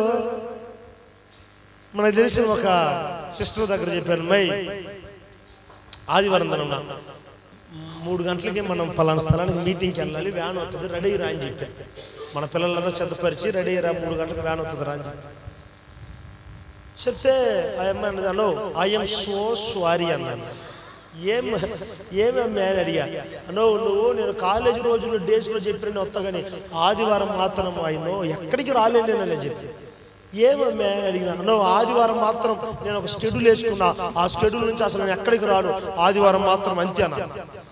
మనకు తెలిసిన ఒక సిస్టర్ దగ్గర చెప్పాను మై ఆదివారం దినం మూడు గంటలకి మనం పలానా స్థలానికి మీటింగ్కి వెళ్ళాలి వ్యాన్ అవుతుంది రెడీ రా అని చెప్పాను మన పిల్లలందరూ సిద్ధపరిచి రెడీ రా మూడు గంటలకు వ్యాన్ అవుతుంది రా అని చెప్పి చెప్తే ఆ అమ్మాయి అన్నది హలో ఐఎమ్ సో సారీ అన్నాను ఏం ఏమమ్మా అని అడిగా అనో నువ్వు నేను కాలేజీ రోజుల్లో డేస్లో చెప్పిన వస్తా కానీ ఆదివారం మాత్రం అయినో ఎక్కడికి రాలేను నేను అని చెప్పి ఏమమ్మా అని అడిగిన అనో ఆదివారం మాత్రం నేను ఒక షెడ్యూల్ వేసుకున్నా ఆ షెడ్యూల్ నుంచి అసలు నేను ఎక్కడికి రాను ఆదివారం మాత్రం అంతే అన్నా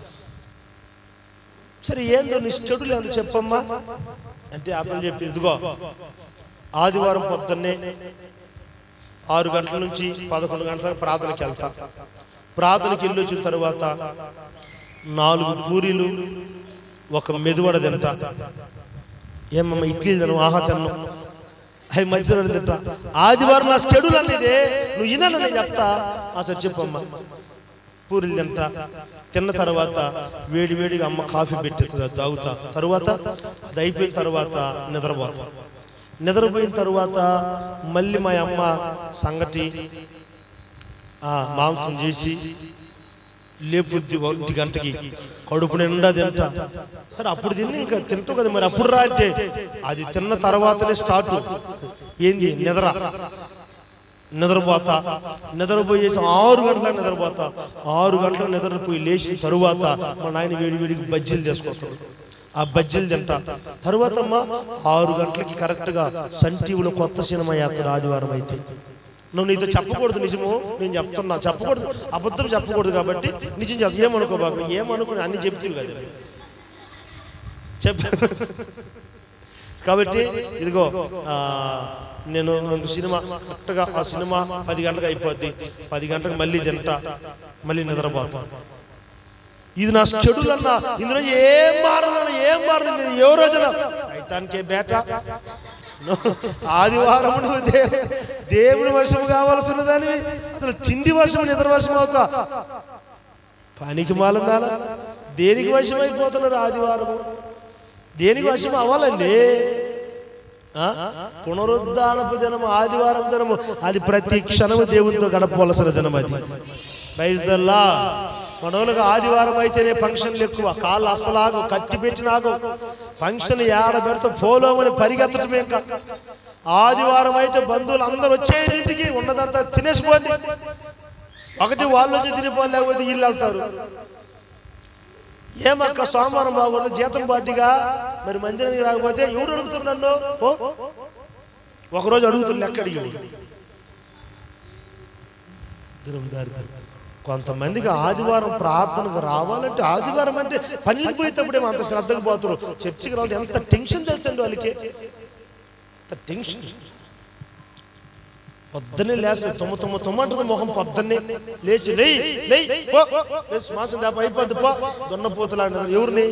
సరే ఏందో నీ షెడ్యూల్ ఏందో చెప్పమ్మా అంటే అప్పుడు చెప్పి ఇదిగో ఆదివారం పొద్దున్నే ఆరు గంటల నుంచి పదకొండు గంటల దాకా ప్రార్థనకి వెళ్తా ప్రార్థనకి వెళ్ళి వచ్చిన తర్వాత నాలుగు పూరీలు ఒక మెదువడ తింటా ఏమమ్మా ఇడ్లీ తిను ఆహా తిన్ను అవి మధ్యలో తింటా ఆదివారం నా షెడ్యూల్ అనేది నువ్వు వినని నేను చెప్తా అసలు చెప్పమ్మా పూరీలు తింటా తిన్న తర్వాత వేడి వేడిగా అమ్మ కాఫీ పెట్టేస్తుంది అది తాగుతా తర్వాత అది అయిపోయిన తర్వాత నిద్రపోతా నిద్రపోయిన తర్వాత మళ్ళీ మా అమ్మ సంగటి ఆ, మాంసం చేసి లేపుద్ది ఒంటి గంటకి కడుపు నిండా తింటా సరే అప్పుడు తిని ఇంకా తింటావు కదా మరి అప్పుడు రా అంటే అది తిన్న తర్వాతనే స్టార్ట్ ఏంది నిద్ర నిద్రపోతా నిద్రపోయేసి ఆరు గంటలకు నిద్రపోతా ఆరు గంటలకు నిద్రపోయి లేచిన తరువాత మా నాయన వేడి వేడికి బజ్జీలు చేసుకొస్తాడు ఆ బజ్జీలు తింటా తరువాత అమ్మ ఆరు గంటలకి కరెక్ట్గా సన్ టీవీలో కొత్త సినిమా యాత్ర ఆదివారం అయితే నువ్వు నీతో చెప్పకూడదు నిజము నేను చెప్తున్నా చెప్పకూడదు అబద్ధం చెప్పకూడదు కాబట్టి నిజం చెప్తా ఏమనుకోబాకు నువ్వు ఏమనుకుని అన్ని చెప్తావు కదా చెప్ప కాబట్టి ఇదిగో ఆ, నేను ఇంకో సినిమా కరెక్ట్గా ఆ సినిమా పది గంటలకు అయిపోద్ది పది గంటలకు మళ్ళీ తింటా మళ్ళీ నిద్రపోతా ఇది నా షెడ్యూల్ అన్న ఇందులో ఏం మారన ఏం మారింది ఏ రోజున సైతానికే బేట నువ్వు ఆదివారం నువ్వు దే- దేవుడి వశం కావాల్సిన దానివి అసలు తిండి వశం నిద్ర వశం అవుతా పనికి మాలందాల దేనికి వశం అయిపోతున్నారు ఆదివారం దేనికి వశం అవ్వాలండి ఆ? పునరుద్ధానపు దినము ఆదివారం దినము అది ప్రతి క్షణము దేవునితో గడపవలసిన దినం అది ప్రైజ్ దల్లా మనోళ్ళకి ఆదివారం అయితేనే ఫంక్షన్లు ఎక్కువ కాళ్ళు అసలాగు కట్టి పెట్టినాగు ఫంక్షన్ ఏడ పెడితే పోలోమని పరిగెత్తటమే ఇంకా ఆదివారం అయితే బంధువులు అందరూ వచ్చేయండి ఇంటికి ఉన్నదంతా తినేసిపోండి ఒకటి వాళ్ళు వచ్చి తినిపోవాలి లేకపోతే వీళ్ళు వెళ్తారు ఏమక్క సోమవారం బాగూడదు జీతం బాధ్యగా మరి మందిరానికి రాకపోతే ఎవరు అడుగుతారు నన్ను ఓ ఒకరోజు అడుగుతున్నారు లెక్క అడిగి దూరం దారిద్రం. కొంతమందికి ఆదివారం ప్రార్థనకు రావాలంటే ఆదివారం అంటే పనికి పోయేటప్పుడేమో అంత శ్రద్ధకు పోతారు చర్చికి రావాలంటే ఎంత టెన్షన్ తెలుసండి వాళ్ళకి ఎంత టెన్షన్ పొద్దున్నే లేస్తారు తొమ్మ తొమ్మ తొమ్మంటుంది మొహం పొద్దున్నే లేచి లేయి లేయి పో లేచి మాసం దాప అయిపోద్ది పో దున్నపోతులు అంటారు ఎవరిని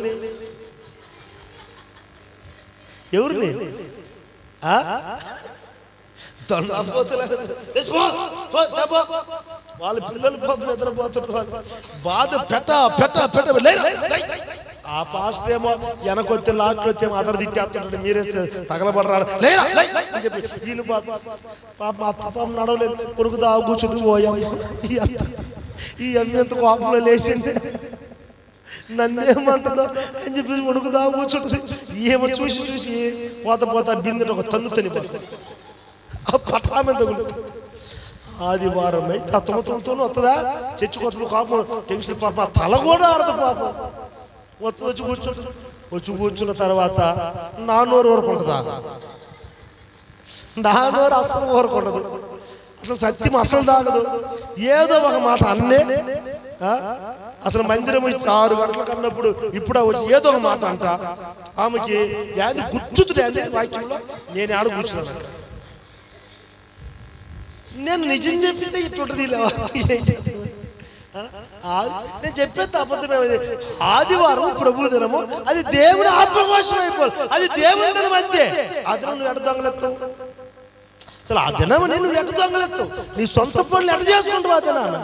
ఎవరిని ఆ? దున్నపోతులు అంటారు. లేచి పో, పో, దా పో. వాళ్ళ పిల్లలు పాపం నిద్రపోతుంటారు బాధ పెట్ట పెట్ట పెట్ట లేరా, లేయ్. ఆ పాస్టర్ ఏమో వెనకొత్తే లాస్ట్ వచ్చే అతను తిట్టేస్తుంటాడు మీరే తగలబడరాడు లేరా లేయ్ అని చెప్పి వీళ్ళు పాప పాప అత్త పాపం నడవలేదు కొడుకు దావు కూర్చుని పోయాం ఈ అత్త ఈ అమ్మ ఎంత కోపంలో లేచింది నన్నేమంటుందో అని చెప్పి ఉడుకు దావు కూర్చుంటుంది ఏమో చూసి చూసి పోత పోత బిందెట ఒక తన్ను తనిపోతుంది ఆ పటామె తగులుతుంది ఆదివారం అయితే ఆ తుమ్మతుమ్మతోనే వస్తుందా చచ్చిపోతుంది పాపం టెన్షన్ పాపం ఆ తల కూడా ఆడదు పాపం వస్తుంది వచ్చి కూర్చుంటుంది వచ్చి కూర్చున్న తర్వాత నా నోరు ఊరుకుంటుందా నా నోరు అస్సలు ఊరుకుండదు అసలు సత్యం అసలు దాగదు ఏదో ఒక మాట అన్నే ఆ? అసలు మందిరం ఇచ్చి ఆరు గంటలకు అన్నప్పుడు ఇప్పుడు వచ్చి ఏదో ఒక మాట అంట ఆమెకి యాది గుచ్చుతుంది అండి వాక్యంలో నేను ఆడ కూర్చున్నాను అక్కడ. నేను నిజం చెప్పితే ఇట్లుంటుంది ఇలా ఏం చేస్తాను? ఆ? ఆ- నేను చెప్పేది అబద్ధమే అది. ఆదివారం ప్రభు దినము అది దేవుని ఆత్మకోశం అయిపోవాలి అది దేవుని దినం అంతే ఆ దినం నువ్వు ఎడ దొంగలెత్తావు అసలు ఆ దినం నువ్వు ఎట దొంగలెత్తావు నీ సొంత పనులు ఎట చేసుకుంటావు ఆ దినాన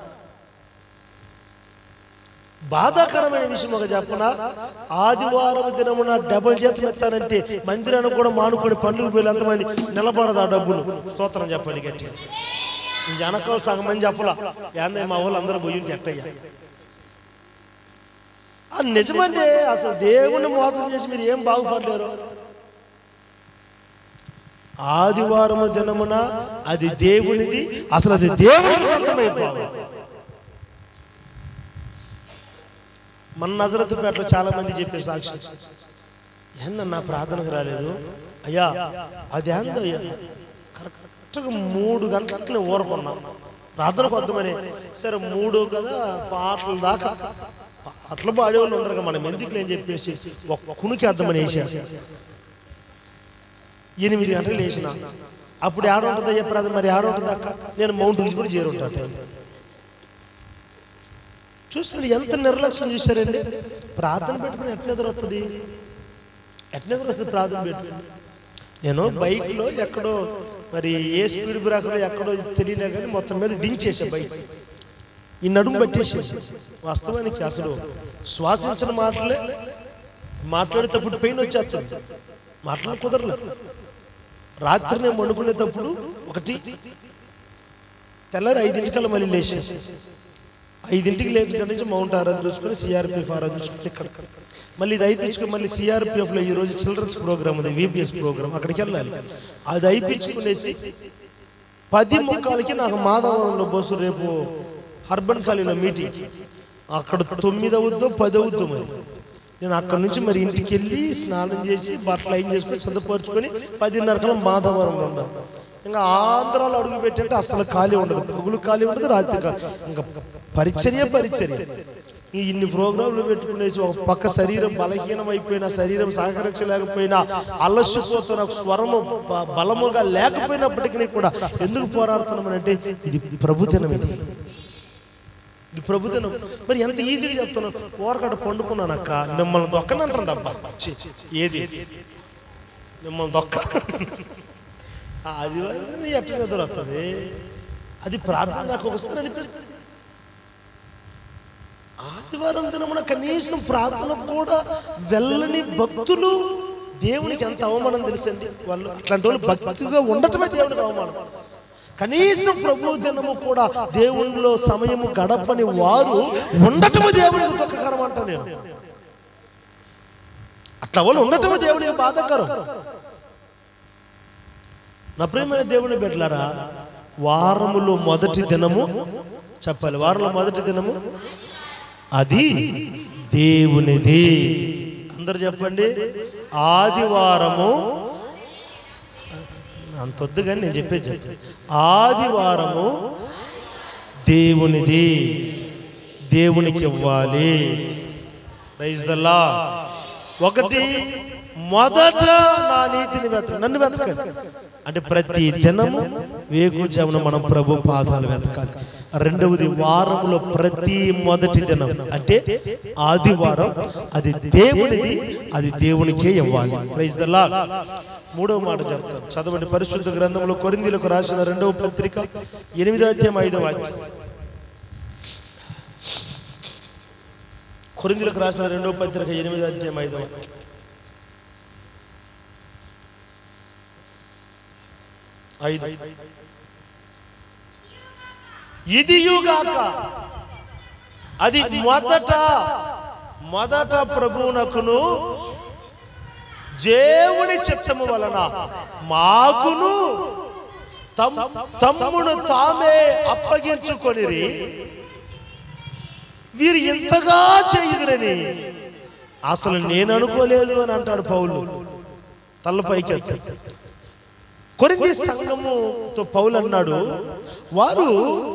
బాధాకరమైన విషయం ఒక చెప్పన ఆదివారం దినమున డబుల్ జీతం ఎత్తానంటే మందిరానికి కూడా మానుకొని పండుగ పోయి ఎంతమంది నిలబడదు ఆ డబ్బులు స్తోత్రం చెప్పండి గట్టి వెనకాల సగం మంది చెప్పలా ఏందే మా వాళ్ళు అందరూ పోయి ఉంటే ఎట్టయ్యా ఆ నిజమండి అసలు దేవుణ్ణి మోసం చేసి మీరు ఏం బాగుపడలేరు ఆదివారము దినమున అది దేవునిది అసలు అది దేవునికి సొంతమైపోవాలి మన నజరత్పేటలో చాలా మంది చెప్పే సాక్షి ఏందన్నా ప్రార్థనకు రాలేదు అయ్యా అది ఏందయ్యా కరెక్ట్గా మూడు గంటలకు నేను ఊరుకున్నా ప్రార్థనకు వద్దామని సరే మూడు కదా పాటల దాకా పాటలు పాడేవాళ్ళు ఉండరు కదా, మనం ఎందుకు నేను చెప్పేసి ఒక కునికి వద్దామని వేసాను ఎనిమిది గంటలు లేచిన అప్పుడు ఏడ ఉంటుంది అయ్యా ప్రార్థన మరి ఏడ ఉంటుంది అక్క నేను మౌంట్ గురించి కూడా చేరుంటా టైం చూసారు ఎంత నిర్లక్ష్యం చూశారండి ప్రార్థన పెట్టుకుని ఎట్లా ఎదురొస్తుంది ఎట్లా ఎదురొస్తుంది ప్రార్థన పెట్టుకుని నేను బైక్లో ఎక్కడో మరి ఏ స్పీడ్ బ్రేకర్లో ఎక్కడో తెలియలే కానీ మొత్తం మీద దించేసా బైక్ ఈ నడుము పట్టేసి వాస్తవానికి అసలు శ్వాసించిన మాటలే మాట్లాడేటప్పుడు పెయిన్ వచ్చేస్తుంది మాటలు కుదరలే రాత్రి నేను వండుకునేటప్పుడు ఒకటి తెల్లారి ఐదింటికల్లా మళ్ళీ లేచి ఐదింటికి లేచిన కాడ నుంచి మౌంట్ ఆరాధన చూసుకొని సిఆర్పిఎఫ్ ఆరాధన చూసుకొని ఇక్కడ మళ్ళీ ఇది అయిపించుకుని మళ్ళీ సిఆర్పిఎఫ్లో ఈ రోజు చిల్డ్రన్స్ ప్రోగ్రామ్ ఉంది విపిఎస్ ప్రోగ్రామ్ అక్కడికి వెళ్ళాలి అది అయిపించుకునేసి పది ముక్కాలకి నాకు మాధవరంలో బస్సు రేపు అర్బన్ కాలనీలో మీటింగ్ అక్కడ తొమ్మిది అవుద్దో పది అవుద్దో మరి నేను అక్కడ నుంచి మరి ఇంటికి వెళ్ళి స్నానం చేసి బట్టలు అయిన చేసుకొని చదువుపరుచుకొని పదిన్నర కల్లా మాధవరంలో ఉండాలి ఇంకా ఆంధ్రాలో అడుగు పెట్టంటే అసలు ఖాళీ ఉండదు పగులు ఖాళీ ఉండదు రాత్రి ఖాళీ ఇంకా పరిచర్య పరిచర్య ఈ ఇన్ని ప్రోగ్రాంలు పెట్టుకునేసి ఒక పక్క శరీరం బలహీనం అయిపోయినా శరీరం సహకరించలేకపోయినా అలసిపోతున్న స్వరము బ- బలముగా లేకపోయినప్పటికీ కూడా ఎందుకు పోరాడుతున్నామనంటే ఇది ప్రభుదినం ఇది ఇది ప్రభుదినం మరి ఎంత ఈజీగా చెప్తున్నాను ఓరకడ పండుకున్నాను అక్క మిమ్మల్ని దొక్కనంటారు తప్ప ఛీ, ఏది మిమ్మల్ని దొక్క ఆ ఆదివారం నీ ఎట్లా నిద్ర వస్తుంది అది ప్రార్థన నాకు ఒకసారి అనిపిస్తుంది ఆదివారం దినమున కనీసం ప్రార్థనకు కూడా వెళ్ళని భక్తులు దేవునికి ఎంత అవమానం తెలుసండి వాళ్ళు అట్లాంటి వాళ్ళు భక్తిగా ఉండటమే దేవునికి అవమానం కనీసం ప్రభు దినము కూడా దేవునిలో సమయము గడపని వారు ఉండటము దేవునికి దుఃఖకరం అంట నేను అట్లా వాళ్ళు ఉండటము దేవునికి బాధకరం నా ప్రియమైన దేవుని బిడ్డలారా వారములో మొదటి దినము చెప్పాలి వారంలో మొదటి దినము అది దేవునిది అందరు చెప్పండి ఆదివారము అంత వద్దు కానీ నేను చెప్పేది చెప్పాను ఆదివారము దేవునిది దేవునికి ఇవ్వాలి ప్రైజ్ దల్లా ఒకటి మొదట నా నీతిని వెతక నన్ను వెతకండి అంటే ప్రతి దినము వేకుజామున మనం ప్రభు పాదాలు వెతకాలి రెండవది వారంలో ప్రతి మొదటి దినం అంటే ఆదివారం అది దేవునిది అది దేవునికే ఇవ్వాలి ప్రైజ్ దల్లా మూడవ మాట చెప్తాను చదవండి పరిశుద్ధ గ్రంథంలో కొరిందీలకు రాసిన రెండవ పత్రిక ఎనిమిదో అధ్యాయం ఐదో వాక్యం కొరిందీలకు రాసిన రెండవ పత్రిక ఎనిమిదో అధ్యాయం ఐదో వాక్యం ఐదు ఇదియుగాక అది మొదట మొదట ప్రభువునకును దేవుని చిత్తము వలన మాకును తమ్ తమ్మును తామే అప్పగించుకొనిరి వీరు ఇంతగా చేయుదురని అసలు నేను అనుకోలేదు అని అంటాడు పౌలు తల్లపైకి ఎత్తాడు కొరింది సంఘముతో పౌలు అన్నాడు వారు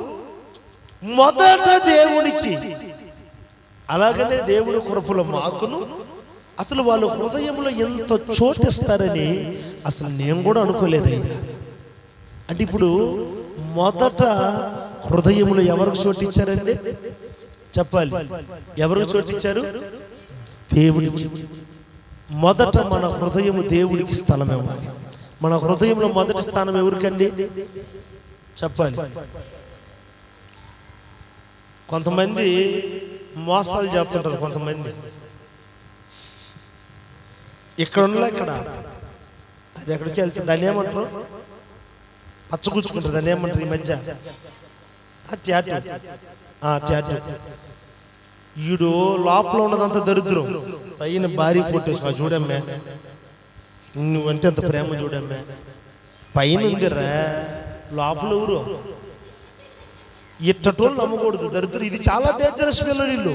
మొదట దేవునికి అలాగనే దేవుని కృపలో మాకును అసలు వాళ్ళ హృదయంలో ఎంత చోటిస్తారని అసలు నేను కూడా అనుకోలేదయ్యా అంటే ఇప్పుడు మొదట హృదయంలో ఎవరికి చోటిచ్చారండి చెప్పాలి ఎవరికి చోటిచ్చారు దేవుడికి మొదట మన హృదయము దేవుడికి స్థలం ఇవ్వాలి మన హృదయంలో మొదటి స్థానం ఎవరికండి చెప్పాలి కొంతమంది మోసాలు చేస్తుంటారు కొంతమంది ఇక్కడ ఉన్న ఇక్కడ అది ఎక్కడికి వెళ్తే దాన్ని ఏమంటారు పచ్చగుచ్చుకుంటారు దాన్ని ఏమంటారు ఈ మధ్య ఆ ట్యాటు ఆ ట్యాటు ఈడు లోపల ఉన్నదంతా దరిద్రం పైన భారీ ఫోటోస్ చూడమ్మే నువ్వంటే అంత ప్రేమ చూడమ్మే పైన ఉందిరా లోపల ఊరు ఇట్టటోళ్ళు నమ్మకూడదు దరిద్రం ఇది చాలా డేంజరస్ పిల్లలు వీళ్ళు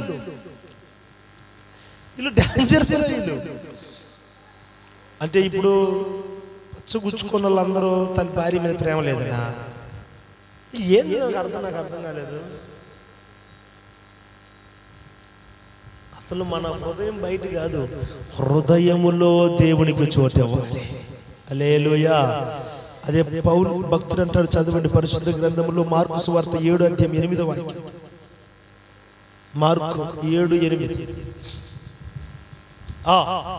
వీళ్ళు డేంజర్ పిల్లలు వీళ్ళు అంటే ఇప్పుడు పచ్చగుచ్చుకున్న వాళ్ళందరూ తన భార్య మీద ప్రేమ లేదనా ఏంది నాకు అర్థం నాకు అర్థం కాలేదు అసలు మన హృదయం బయట కాదు హృదయములో దేవునికి చోటు ఇవ్వాలి అలేలుయా అదే పౌరు భక్తుడు అంటాడు చదవండి పరిశుద్ధ గ్రంథంలో మార్కు సువార్త ఏడు అధ్యాయం ఎనిమిదో వాక్యం మార్కు ఏడు ఎనిమిది ఆ,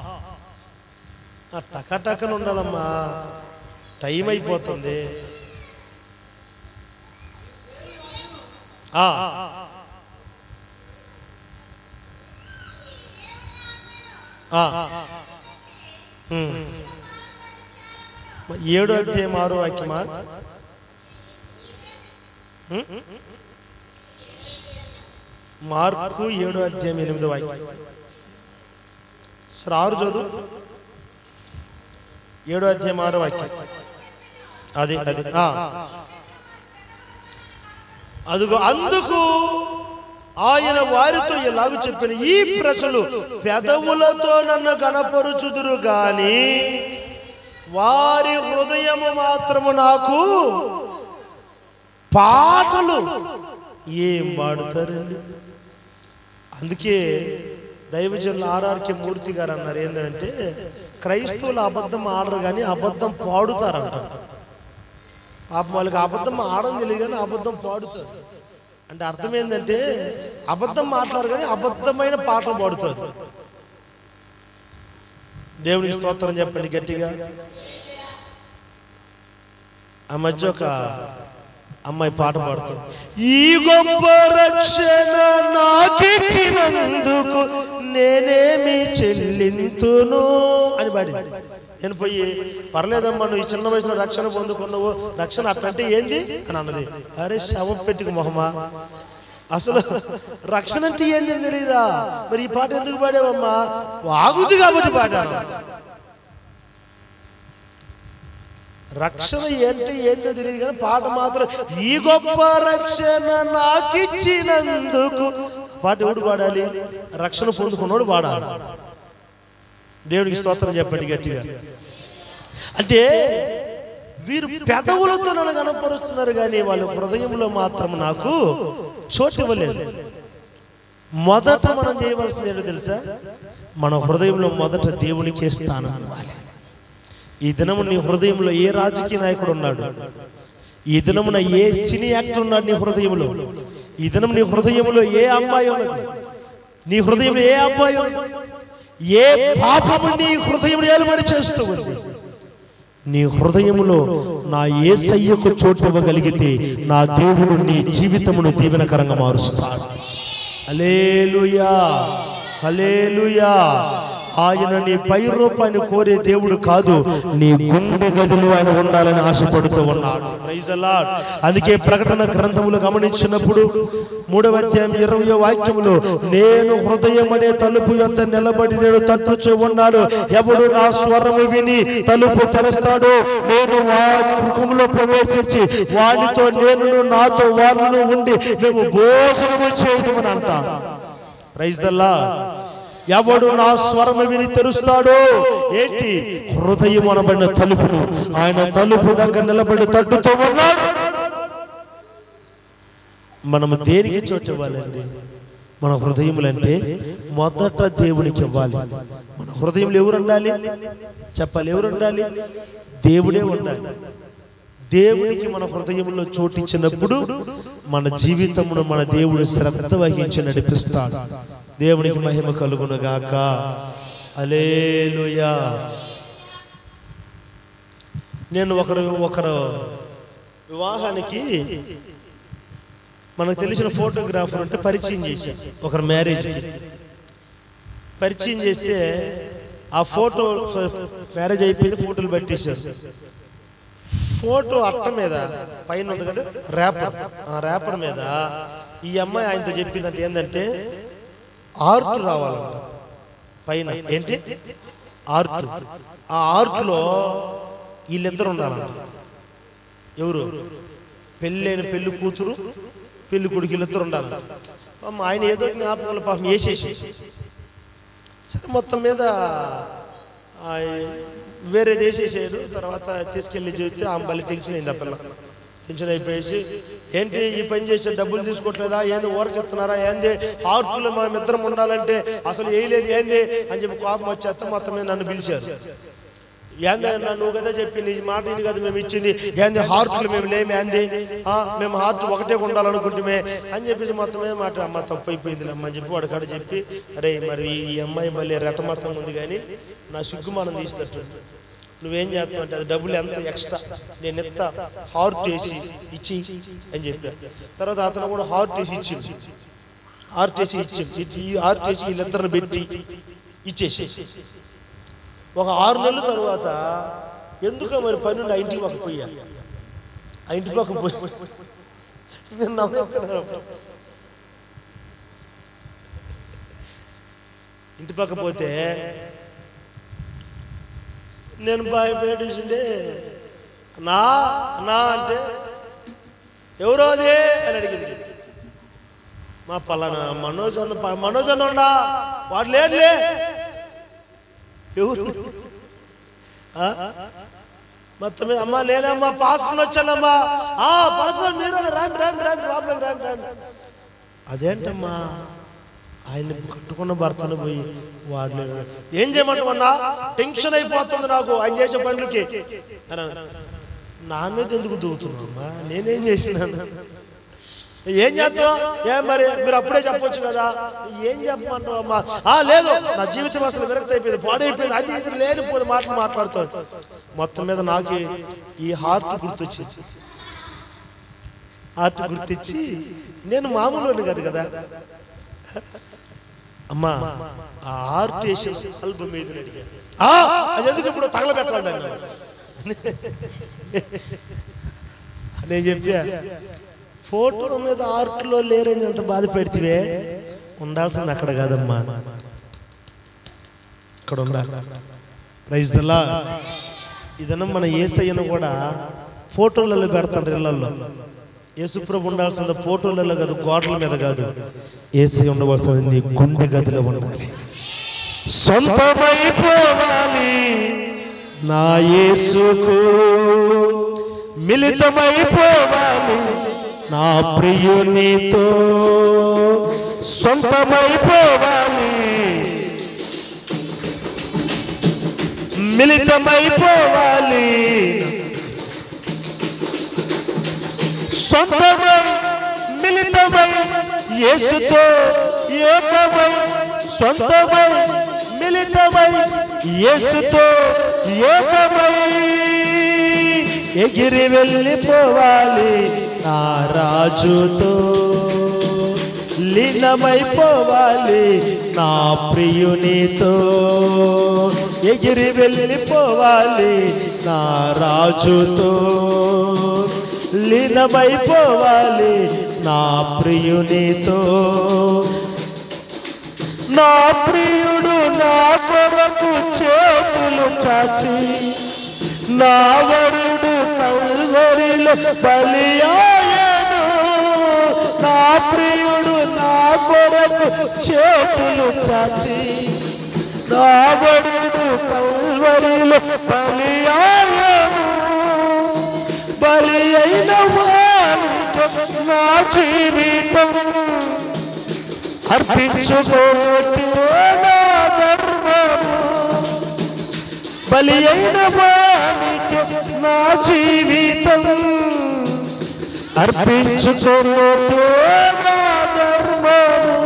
ఆ, టకటకన ఉండాలమ్మా టైం అయిపోతుంది ఆ, ఆ, ఉమ్. ఏడు అధ్యాయం ఆరో వాక్యమా ఉమ్? మార్కు ఏడో అధ్యాయం ఎనిమిదో వాక్యం సరే ఆరు చదువు ఏడో అధ్యాయం ఆరో వాక్యం అది అది ఆ. అదుగో అందుకు ఆయన వారితో ఎలాగూ చెప్పిన ఈ ప్రజలు పెదవులతో నన్ను గణపరుచుదురు గాని వారి హృదయము మాత్రము నాకు పాటలు ఏం పాడుతారండి అందుకే దైవజనుల ఆర్ఆర్కే మూర్తి గారు అన్నారు ఏంటంటే క్రైస్తవులు అబద్ధం ఆడరు కానీ అబద్ధం పాడుతారంట పాపం వాళ్ళకి అబద్ధం ఆడడం తెలియదు కానీ అబద్ధం పాడుతారు అంటే అర్థం ఏంటంటే అబద్ధం మాట్లాడరు కానీ అబద్ధమైన పాటలు పాడుతారు దేవునికి స్తోత్రం చెప్పండి గట్టిగా ఆ మధ్య ఒక అమ్మాయి పాట పాడుతుంది ఈ గొప్ప రక్షణ నాకిచ్చినందుకు నేనేమి చెల్లింతును అని పాడింది నేను పోయి పర్లేదమ్మా నువ్వు ఈ చిన్న వయసులో రక్షణ పొందుకున్నావు రక్షణ అట్టంటే ఏంది అని అన్నది అరే శవం పెట్టుకు మొహమా అసలు రక్షణ అంటే ఏంది అని తెలీదా మరి ఈ పాట ఎందుకు పాడావమ్మా ఆగుద్ది కాబట్టి పాడాను రక్షణ ఏంటి ఏంటో తెలియదు కానీ పాట మాత్రం ఈ గొప్ప రక్షణ నాకిచ్చినందుకు పాట ఎవడు పాడాలి రక్షణ పొందుకున్నోడు పాడాలి దేవుడికి స్తోత్రం చెప్పండి గట్టిగా అంటే వీరు పెదవులతో నన్ను కనపరుస్తున్నారు కానీ వాళ్ళ హృదయంలో మాత్రం నాకు చోటు ఇవ్వలేదు మొదట మనం చేయవలసింది ఏంటో తెలుసా మన హృదయంలో మొదట దేవునికే స్థానం ఇవ్వాలి ఈ దినము నీ హృదయంలో ఏ రాజకీయ నాయకుడు ఉన్నాడు ఈ దినమున ఏ సినీ యాక్టర్ ఉన్నాడు నీ హృదయంలో ఈ దినం నీ హృదయంలో ఏ అమ్మాయి ఉన్నది నీ హృదయంలో ఏ అబ్బాయి ఉన్నది? ఏ పాపము నీ హృదయంలో ఏలుబడి చేస్తూ ఉంది నీ హృదయములో నా ఏసయ్యకు చోటు ఇవ్వగలిగితే నా దేవుడు నీ జీవితమును దీవెనకరంగా మారుస్తాడు హలేలుయా హలేలుయా ఆయన నీ పై రూపాన్ని కోరే దేవుడు కాదు నీ గుండె గదిలో ఆయన ఉండాలని ఆశపడుతూ ఉన్నాడు Praise the Lord. అందుకే ప్రకటన గ్రంథములు గమనించినప్పుడు మూడవ అధ్యాయం ఇరవయో వాక్యములో నేను హృదయం అనే తలుపు యొద్ద నిలబడి నేను తట్టుచూ ఉన్నాడు ఎవడు నా స్వరము విని తలుపు తెరుస్తాడో నేను వా గృహంలో ప్రవేశించి వాడితో నేను నాతో వాళ్ళు ఉండి మేము భోజనము చేయదమని అంటాడు ప్రైజ్ దల్లా ఎవడు నా స్వరము విని తెరుస్తాడో ఏంటి హృదయం అనబడిన తలుపును ఆయన తలుపు దగ్గర నిలబడి తట్టుతూ ఉన్నాడు మనము దేనికి చోటు ఇవ్వాలండి మన హృదయములంటే మొదట దేవునికి ఇవ్వాలి మన హృదయంలో ఎవరు ఉండాలి చెప్పాలి ఎవరు ఉండాలి దేవుడే ఉండాలి దేవునికి మన హృదయంలో చోటిచ్చినప్పుడు మన జీవితమును మన దేవుడు శ్రద్ధ వహించి నడిపిస్తాడు దేవునికి మహిమ కలుగును గాక అలేలుయా నేను ఒకరు ఒకరు వివాహానికి మనకు తెలిసిన ఫోటోగ్రాఫర్ అంటే పరిచయం చేశాను ఒకరు మ్యారేజ్కి పరిచయం చేస్తే ఆ ఫోటో మ్యారేజ్ అయిపోయింది ఫోటోలు పెట్టేశారు ఫోటో అట్ట మీద పైన ఉంది కదా ర్యాపర్ ఆ ర్యాపర్ మీద ఈ అమ్మాయి ఆయనతో చెప్పిందంటే ఏంటంటే ఆర్ట్ రావాలంట పైన ఏంటి ఆర్ట్ ఆ ఆర్ట్లో వీళ్ళిద్దరు ఉండాలంట ఎవరు పెళ్ళైన పెళ్లి కూతురు పెళ్లి కొడుకు వీళ్ళిద్దరు ఉండాలంట పాపం ఆయన ఏదో జ్ఞాపకాలు పాపం వేసేసి సరే మొత్తం మీద ఆ, వేరే దేశేసాడు తర్వాత తీసుకెళ్ళి చూస్తే ఆమె మళ్ళీ టెన్షన్ అయింది ఆ పిల్ల టెన్షన్ అయిపోయేసి ఏంటి ఈ పని చేసే డబ్బులు తీసుకోవట్లేదా ఏంది ఊరకు చెప్తున్నారా ఏంది హార్ట్లో మా ఇద్దరం ఉండాలంటే అసలు వేయలేదు ఏంది అని చెప్పి కోపం వచ్చేస్తే మొత్తం మీద నన్ను పిలిచారు ఏంది అన్న నువ్వు కదా చెప్పి నీ మాట ఇది కదా మేము ఇచ్చింది ఏంది హార్ట్లు మేము లేమి ఏంది ఆ, మేము హార్ట్ ఒకటే ఉండాలనుకుంటుమే అని చెప్పేసి మొత్తం మీద మాట అమ్మ తప్పు అయిపోయింది అమ్మ అని చెప్పి వాడు కాడ చెప్పి అరే మరి ఈ అమ్మాయి మళ్ళీ రెట్టమత్తం ఉంది కానీ నా సిగ్గుమానం తీసినట్టు నువ్వేం చేస్తావు అంటే అది డబ్బులు ఎంత ఎక్స్ట్రా నేను ఎత్త హార్ట్ వేసి ఇచ్చి అని చెప్పా తర్వాత అతను కూడా హార్ట్ వేసి ఇచ్చింది హార్ట్ వేసి ఇచ్చింది ఈ హార్ట్ వేసి వీళ్ళిద్దరిని పెట్టి ఇచ్చేసి ఒక ఆరు నెలల తర్వాత ఎందుకో మరి పని నుండి ఆ ఇంటికి పక్క పోయా ఆ ఇంటి పక్క పోయి నేను నవ్వుతున్నాను అప్పుడు. ఇంటి పక్క పోతే నేను బాయ్ పెట్టేసిండే నా నా అంటే ఎవరో అది అని అడిగింది మా పలానా మనోజ్ అన్న ప- మనోజ్ అన్న ఉండా వాడు లేడులే ఎవరు ఆ? మొత్తం మీద అమ్మా నేనమ్మా పాస్టర్ వచ్చానమ్మా ఆ పాస్టర్ మీరు రాండి రాండి రాండి లోపలికి రాండి రాండి అదేంటమ్మా ఆయన కట్టుకున్న భర్తను పోయి వాడు ఏం చేయమంటామన్నా టెన్షన్ అయిపోతుంది నాకు ఆయన చేసే పనులకి అని అన్నాడు. నా మీద ఎందుకు దూకుతున్నామ్మా నేనేం చేసినాను ఏం చేస్తావు ఏం మరి మీరు అప్పుడే చెప్పొచ్చు కదా ఏం చెప్పమంటావు అమ్మా ఆ లేదు నా జీవితం అసలు విరక్తి అయిపోయింది పాడైపోయింది అది ఇది లేని పోని మాటలు మాట్లాడుతాను మొత్తం మీద నాకు ఈ హార్ట్ గుర్తొచ్చింది ఆర్ట్ గుర్తించి నేను మామూలు కాదు కదా అమ్మా ఆ ఆర్ట్ వేసిన ఆల్బమ్ ఏది అడిగాను "ఆ, అది ఎందుకు ఇప్పుడు తగలబెట్టాలి దాన్ని నేను చెప్పా ఫోటో మీద ఆర్ట్లో లేరని ఎంత బాధ పెడితే ఉండాల్సింది అక్కడ కాదమ్మా ఇక్కడ ఉండాలి ప్రైజ్ దల్లా ఇదన్నా మన ఏసయ్యను కూడా ఫోటోలలో పెడతారు ఇళ్లలో యేసుప్రభు ఉండాల్సింది ఫోటోలలో కాదు గోడల మీద కాదు ఏసై ఉండవలసింది నీ గుండె గదిలో ఉండాలి సొంతమైపోవాలి నా యేసుకు మిళితమైపోవాలి నా ప్రియునితో సొంతమైపోవాలి మిళితమైపోవాలి సొంతమై మిళితమై యేసుతో ఏకమై సొంతమై మిళితమై యేసుతో ఏకమై ఎగిరి వెళ్ళిపోవాలి నా రాజుతో లీనమైపోవాలి నా ప్రియునితో ఎగిరి వెళ్ళిపోవాలి నా రాజుతో లీనమైపోవాలి నా ప్రియునితో నా ప్రియుడు నా కొరకు చేతులు చాచి నా వరుడు కల్వరిలో బలియాయను నా ప్రియుడు నా కొరకు చేతులు చాచి నా వరుడు కల్వరిలో బలియాయను బలి అయిన వారికి నా జీవితం అర్పించుకోటే నా ధర్మము బలి అయిన వానికి నా జీవితం అర్పించుకోటే నా ధర్మము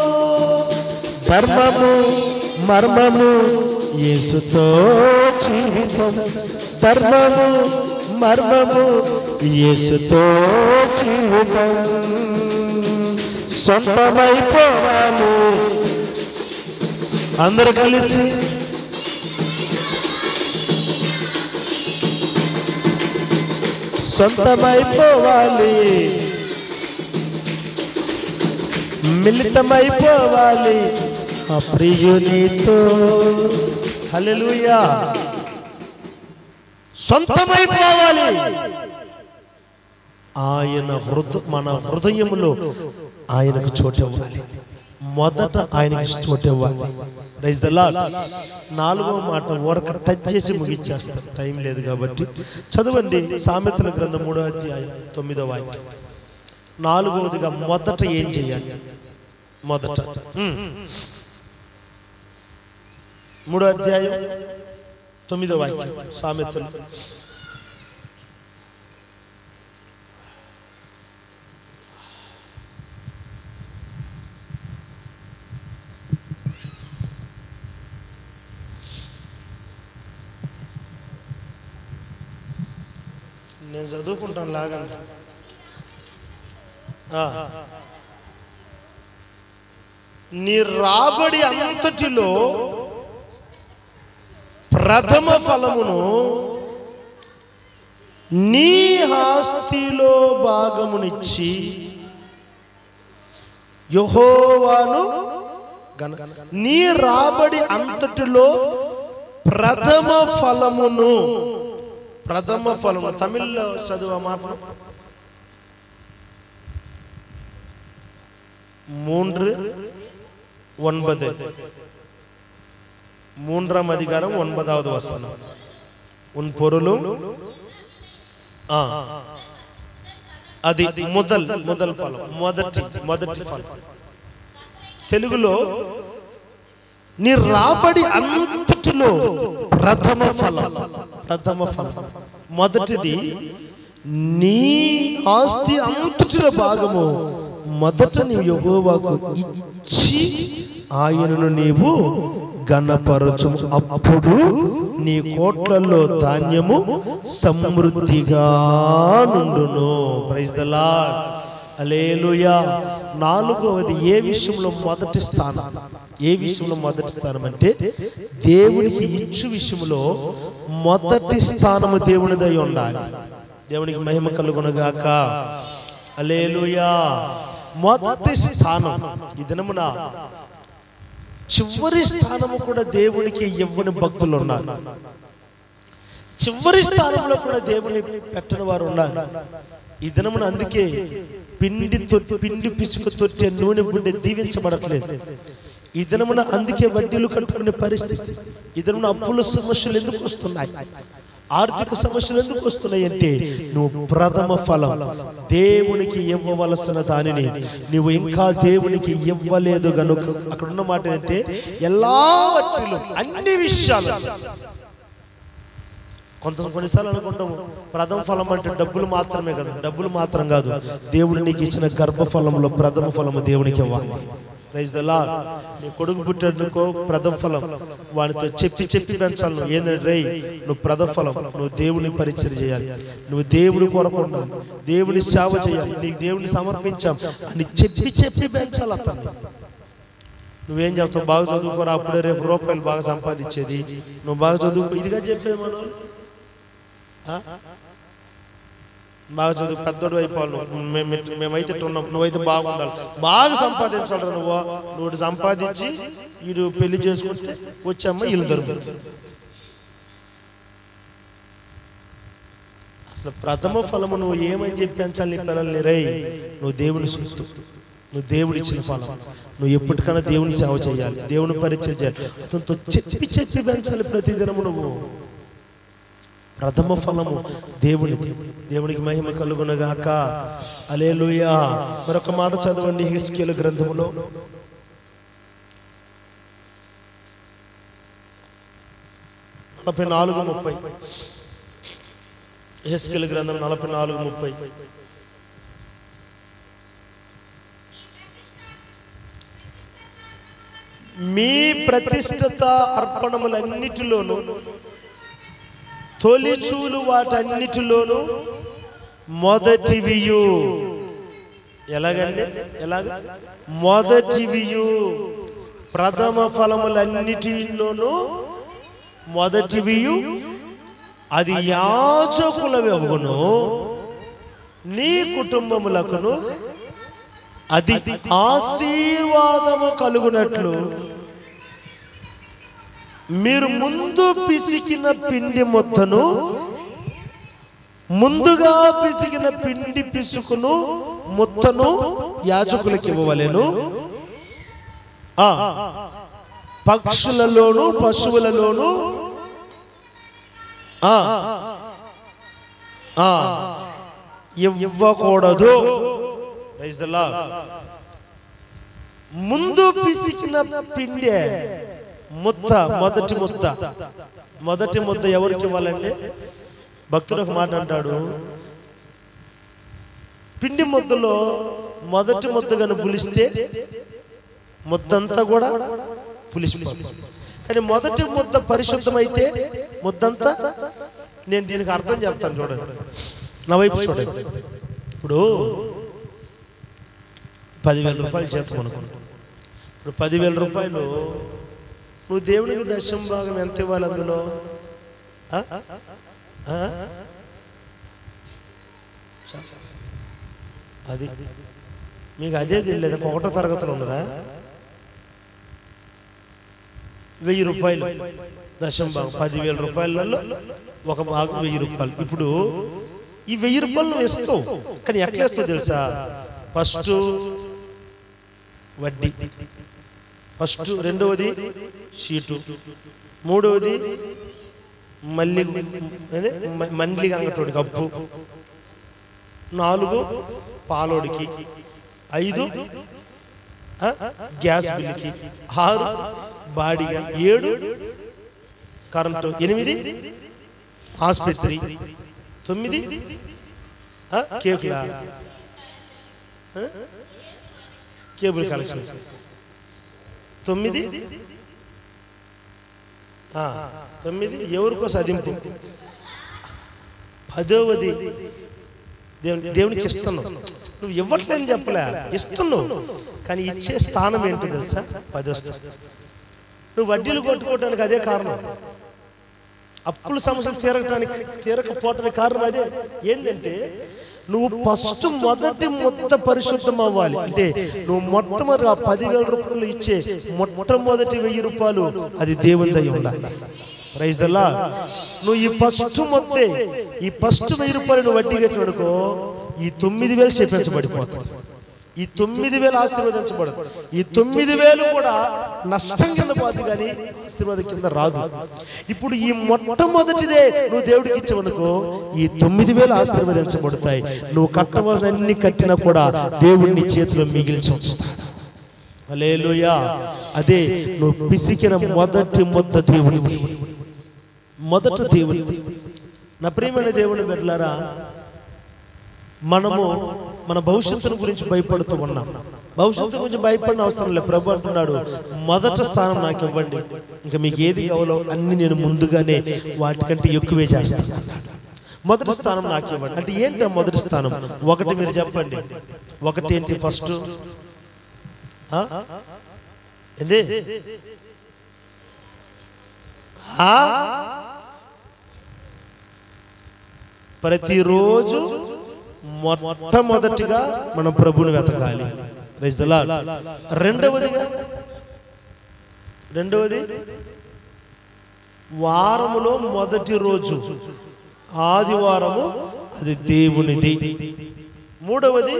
ధర్మము మర్మము యేసుతో జీవితం ధర్మము మర్మము యేసుతో జీవితం సొంతమైపోవాలి అందరు కలిసి సొంతమైపోవాలి మిళితమైపోవాలి ఆ ప్రియునితో హల్లెలూయా సొంతమైపోవాలి ఆయన హృద మన హృదయములో ఆయనకు చోటు ఇవ్వాలి మొదట ఆయనకి చోటు ఇవ్వాలి రైజ్ ద లార్డ్ నాలుగో మాట ఊరక టచ్ చేసి ముగించేస్తాం టైం లేదు కాబట్టి చదవండి సామెతల గ్రంథం మూడో అధ్యాయం తొమ్మిదో వాక్యం నాలుగవదిగా మొదట ఏం చేయాలి మొదట హ్మ్. మూడో అధ్యాయం తొమ్మిదో వాక్యం సామెతలు నేను చదువుకుంటాను లాగండి ఆ. నీ రాబడి అంతటిలో ప్రథమ ఫలమును నీ ఆస్తిలో భాగమునిచ్చి యహోవాను గన నీ రాబడి అంతటిలో ప్రథమ ఫలమును ప్రథమ ఫలము తమిళ్లో చదువు ఆ మాట மூன்று ஒன்பது மூன்றாம் அதிகாரம் ஒன்பதாவது வசனம் உன் பொருளும் ఆ, అది మొదల్ మొదల్ ఫలం మొదటి మొదటి ఫలం తెలుగులో నీ రాబడి అంతటిలో ప్రథమ ఫలం ప్రథమ ఫలం మొదటిది నీ ఆస్తి అంతటిలో భాగము మొదట నీ యెహోవాకు ఇచ్చి ఆయనను నీవు గణపరచు అప్పుడు నీ కోట్లలో ధాన్యము సమృద్ధిగా నుండును ప్రైజ్ ద లార్డ్ అలేలుయా నాలుగవది ఏ విషయంలో మొదటి స్థానం ఏ విషయంలో మొదటి స్థానం అంటే దేవునికి ఇచ్చు విషయంలో మొదటి స్థానము దేవునిదై ఉండాలి దేవునికి మహిమ కలుగునగాక అలేలుయా మొదటి స్థానం ఈ దినమున చివరి స్థానము కూడా దేవునికి ఇవ్వని భక్తులు ఉన్నారు చివరి స్థానంలో కూడా దేవుని పెట్టని వారు ఉన్నారు ఈ దినమున అందుకే పిండి తొ- పిండి పిసుకు తొట్టే నూనె బుడ్డె దీవించబడట్లేదు ఈ దినమున అందుకే వడ్డీలు కట్టుకునే పరిస్థితి ఈ దినమున అప్పుల సమస్యలు ఎందుకు వస్తున్నాయి ఆర్థిక సమస్యలు ఎందుకు వస్తున్నాయి అంటే నువ్వు ప్రథమ ఫలం దేవునికి ఇవ్వవలసిన దానిని నువ్వు ఇంకా దేవునికి ఇవ్వలేదు గనుక అక్కడ ఉన్న మాట ఏంటంటే ఎలా వట్టిలో అన్ని విషయాలు కొంత కొన్నిసార్లు అనుకుంటాము ప్రథమ ఫలం అంటే డబ్బులు మాత్రమే కదా డబ్బులు మాత్రం కాదు దేవుడు నీకు ఇచ్చిన గర్భఫలంలో ప్రథమ ఫలము దేవునికి ఇవ్వాలి ప్రైజ్ ద లార్డ్ నీ కొడుకు పుట్టినకో ప్రథమ ఫలం వానితో చెప్పి చెప్పి పెంచాలి నువ్వు ఏంటంటే రేయ్ నువ్వు ప్రథమ ఫలం నువ్వు దేవుని పరిచయం చేయాలి నువ్వు దేవుడి కొరకు ఉండాలి దేవుని సేవ చేయాలి నీకు దేవుని సమర్పించాం అని చెప్పి చెప్పి పెంచాలి అతన్ని నువ్వేం చెప్తావు బాగా చదువుకోరా అప్పుడే రేపు రూపాయలు బాగా సంపాదించేది నువ్వు బాగా చదువుకో ఇదిగా చెప్పే మనం బాగా చదువు పెద్దోడు అయిపోవాలి నువ్వు మేము ఇట్- మేమైతే ఇట్ట ఉన్నాం నువ్వైతే బాగుండాలి బాగా సంపాదించాలి నువ్వు నువ్వు ఇటు సంపాదించి వీడు పెళ్లి చేసుకుంటే వచ్చామ్మ ఇల్లు దొరుకుతుంది అసలు ప్రథమ ఫలము నువ్వు ఏమని చెప్పి పెంచాలి నీ పిల్లల్ని రై నువ్వు దేవుని సొత్తు నువ్వు దేవుడు ఇచ్చిన ఫలం నువ్వు ఎప్పటికైనా దేవుని సేవ చేయాలి దేవుని పరిచయం చేయాలి అతనితో చెప్పి చెప్పి పెంచాలి ప్రతిదినము నువ్వు ప్రథమ ఫలము దేవునిది దేవునికి మహిమ కలుగునగాక అలేలుయా మరొక మాట చదవండి హిస్కేలు గ్రంథములో నలభై నాలుగు ముప్పై హెస్కెల్ గ్రంథం నలభై నాలుగు ముప్పై మీ ప్రతిష్ఠిత అర్పణములన్నిటిలోనూ తొలిచూలు వాటన్నిటిలోనూ మొదటివియు ఎలాగండి ఎలాగ మొదటివియు ప్రథమ ఫలములన్నిటిలోనూ మొదటివియు అది యాజకుల వెవును నీ కుటుంబములకును అది ఆశీర్వాదము కలుగునట్లు మీరు ముందు పిసికిన పిండి మొత్తను ముందుగా పిసికిన పిండి పిసుకును ముత్తను యాజకులకు ఇవ్వవలెను ఆ, పక్షులలోను పశువులలోను ఆ, ఆ, ఇవ్వకూడదు Praise the Lord. ముందు పిసికిన పిండే ముద్ద మొదటి ముద్ద మొదటి ముద్ద ఎవరికి ఇవ్వాలండి భక్తుడు ఒక మాట అంటాడు పిండి ముద్దలో మొదటి ముద్దగాను పులిస్తే ముద్దంతా కూడా పులిసిపోతుంది కానీ మొదటి ముద్ద పరిశుద్ధమైతే ముద్దంతా నేను దీనికి అర్థం చెప్తాను చూడండి నా వైపు చూడండి ఇప్పుడు పదివేల రూపాయలు చేస్తాం అనుకుంటాం ఇప్పుడు పదివేల రూపాయలు నువ్వు దేవునికి దశం భాగం ఎంత ఇవ్వాలి అందులో ఆ? ఆ? చ- అది మీకు అదే తెలియదు ఒకటో తరగతిలో ఉన్నారా వెయ్యి రూపాయలు దశం భాగం పదివేల రూపాయలలో ఒక భాగం వెయ్యి రూపాయలు ఇప్పుడు ఈ వెయ్యి రూపాయలు నువ్వు ఇస్తావు కానీ ఎట్లా ఇస్తావు తెలుసా ఫస్ట్ వడ్డీ ఫస్ట్ రెండవది షీటు మూడవది మల్లి అదే మ- మండ్లి అంగటోడికి అప్పు నాలుగు పాలోడికి ఐదు ఆ, గ్యాస్ బిల్లుకి ఆరు బాడిగా ఏడు కరెంటు ఎనిమిది ఆసుపత్రి తొమ్మిది ఆ, కేకులా ఆ? కేబుల్ కనెక్షన్ తొమ్మిది ఆ, తొమ్మిది ఎవరికో సదింపు పదవది దేవుని దేవునికి ఇస్తున్నావు నువ్వు ఇవ్వట్లేని చెప్పలే ఇస్తున్నావు కానీ ఇచ్చే స్థానం ఏంటో తెలుసా పదో స్థానం నువ్వు వడ్డీలు కొట్టుకోవడానికి అదే కారణం అప్పుల సమస్యలు తీరటానికి తీరకపోవటానికి కారణం అదే ఏంటంటే నువ్వు ఫస్ట్ మొదటి మొత్త పరిశుద్ధం అవ్వాలి అంటే నువ్వు మొట్టమొదటి ఆ పదివేల రూపాయలు ఇచ్చే మొట్టమొదటి వెయ్యి రూపాయలు అది దేవుని దయ ఉండాలి ప్రైజ్ దల్లా నువ్వు ఈ ఫస్ట్ మొత్తే ఈ ఫస్ట్ వెయ్యి రూపాయలు నువ్వు వడ్డీ కట్టిననుకో ఈ తొమ్మిది వేలు చేపించబడిపోతుంది ఈ తొమ్మిది వేలు ఆశీర్వదించబడదు ఈ తొమ్మిది వేలు కూడా నష్టం కింద పోద్ది కానీ ఆశీర్వాదం కింద రాదు ఇప్పుడు ఈ మొట్టమొదటిదే నువ్వు దేవుడికి ఇచ్చావనుకో ఈ తొమ్మిది వేలు ఆశీర్వదించబడతాయి నువ్వు కట్టవలన్నీ కట్టినా కూడా దేవుడిని చేతిలో మిగిల్చి ఉంచుతాడు హల్లెలూయా అదే నువ్వు పిసికిన మొదటి మొత్త దేవుడిది మొదట దేవుడిది నా ప్రియమైన దేవుని బిడ్డలారా మనము మన భవిష్యత్తును గురించి భయపడుతూ ఉన్నాం భవిష్యత్తు గురించి భయపడిన అవసరం లేదు ప్రభు అంటున్నాడు మొదట స్థానం నాకు ఇవ్వండి ఇంకా మీకు ఏది కావాలో అన్ని నేను ముందుగానే వాటికంటే ఎక్కువే చేస్తాను అన్నాడు. మొదటి స్థానం నాకు ఇవ్వండి అంటే ఏంటి ఆ మొదటి స్థానం ఒకటి మీరు చెప్పండి ఒకటి ఏంటి ఫస్ట్ ఏంది ఆ? ప్రతిరోజు మొట్టమొదటిగా మనం ప్రభుని వెతకాలి Praise the Lord. రెండవదిగా రెండవది వారములో మొదటి రోజు ఆదివారము అది దేవునిది మూడవది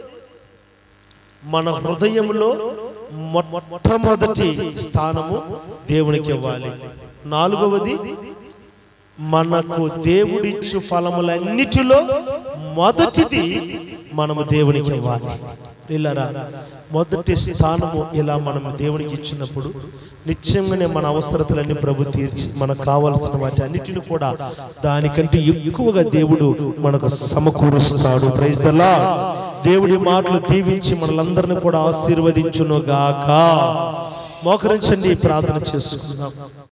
మన హృదయంలో మొట్టమొదటి స్థానము దేవునికి ఇవ్వాలి నాలుగవది మనకు దేవుడిచ్చు ఫలములన్నిటిలో మొదటిది మనము దేవునికి ఇవ్వాలి ఇల్లరా మొదటి స్థానము ఇలా మనం దేవునికి ఇచ్చినప్పుడు నిత్యంగానే మన అవసరతలన్నీ ప్రభు తీర్చి మనకు కావలసిన వాటి అన్నిటిని కూడా దానికంటే ఎక్కువగా దేవుడు మనకు సమకూరుస్తాడు ప్రైజ్ దలా దేవుడి మాటలు దీవించి మనలందరిని కూడా ఆశీర్వదించును గాక మోకరించండి ప్రార్థన చేసుకుందాం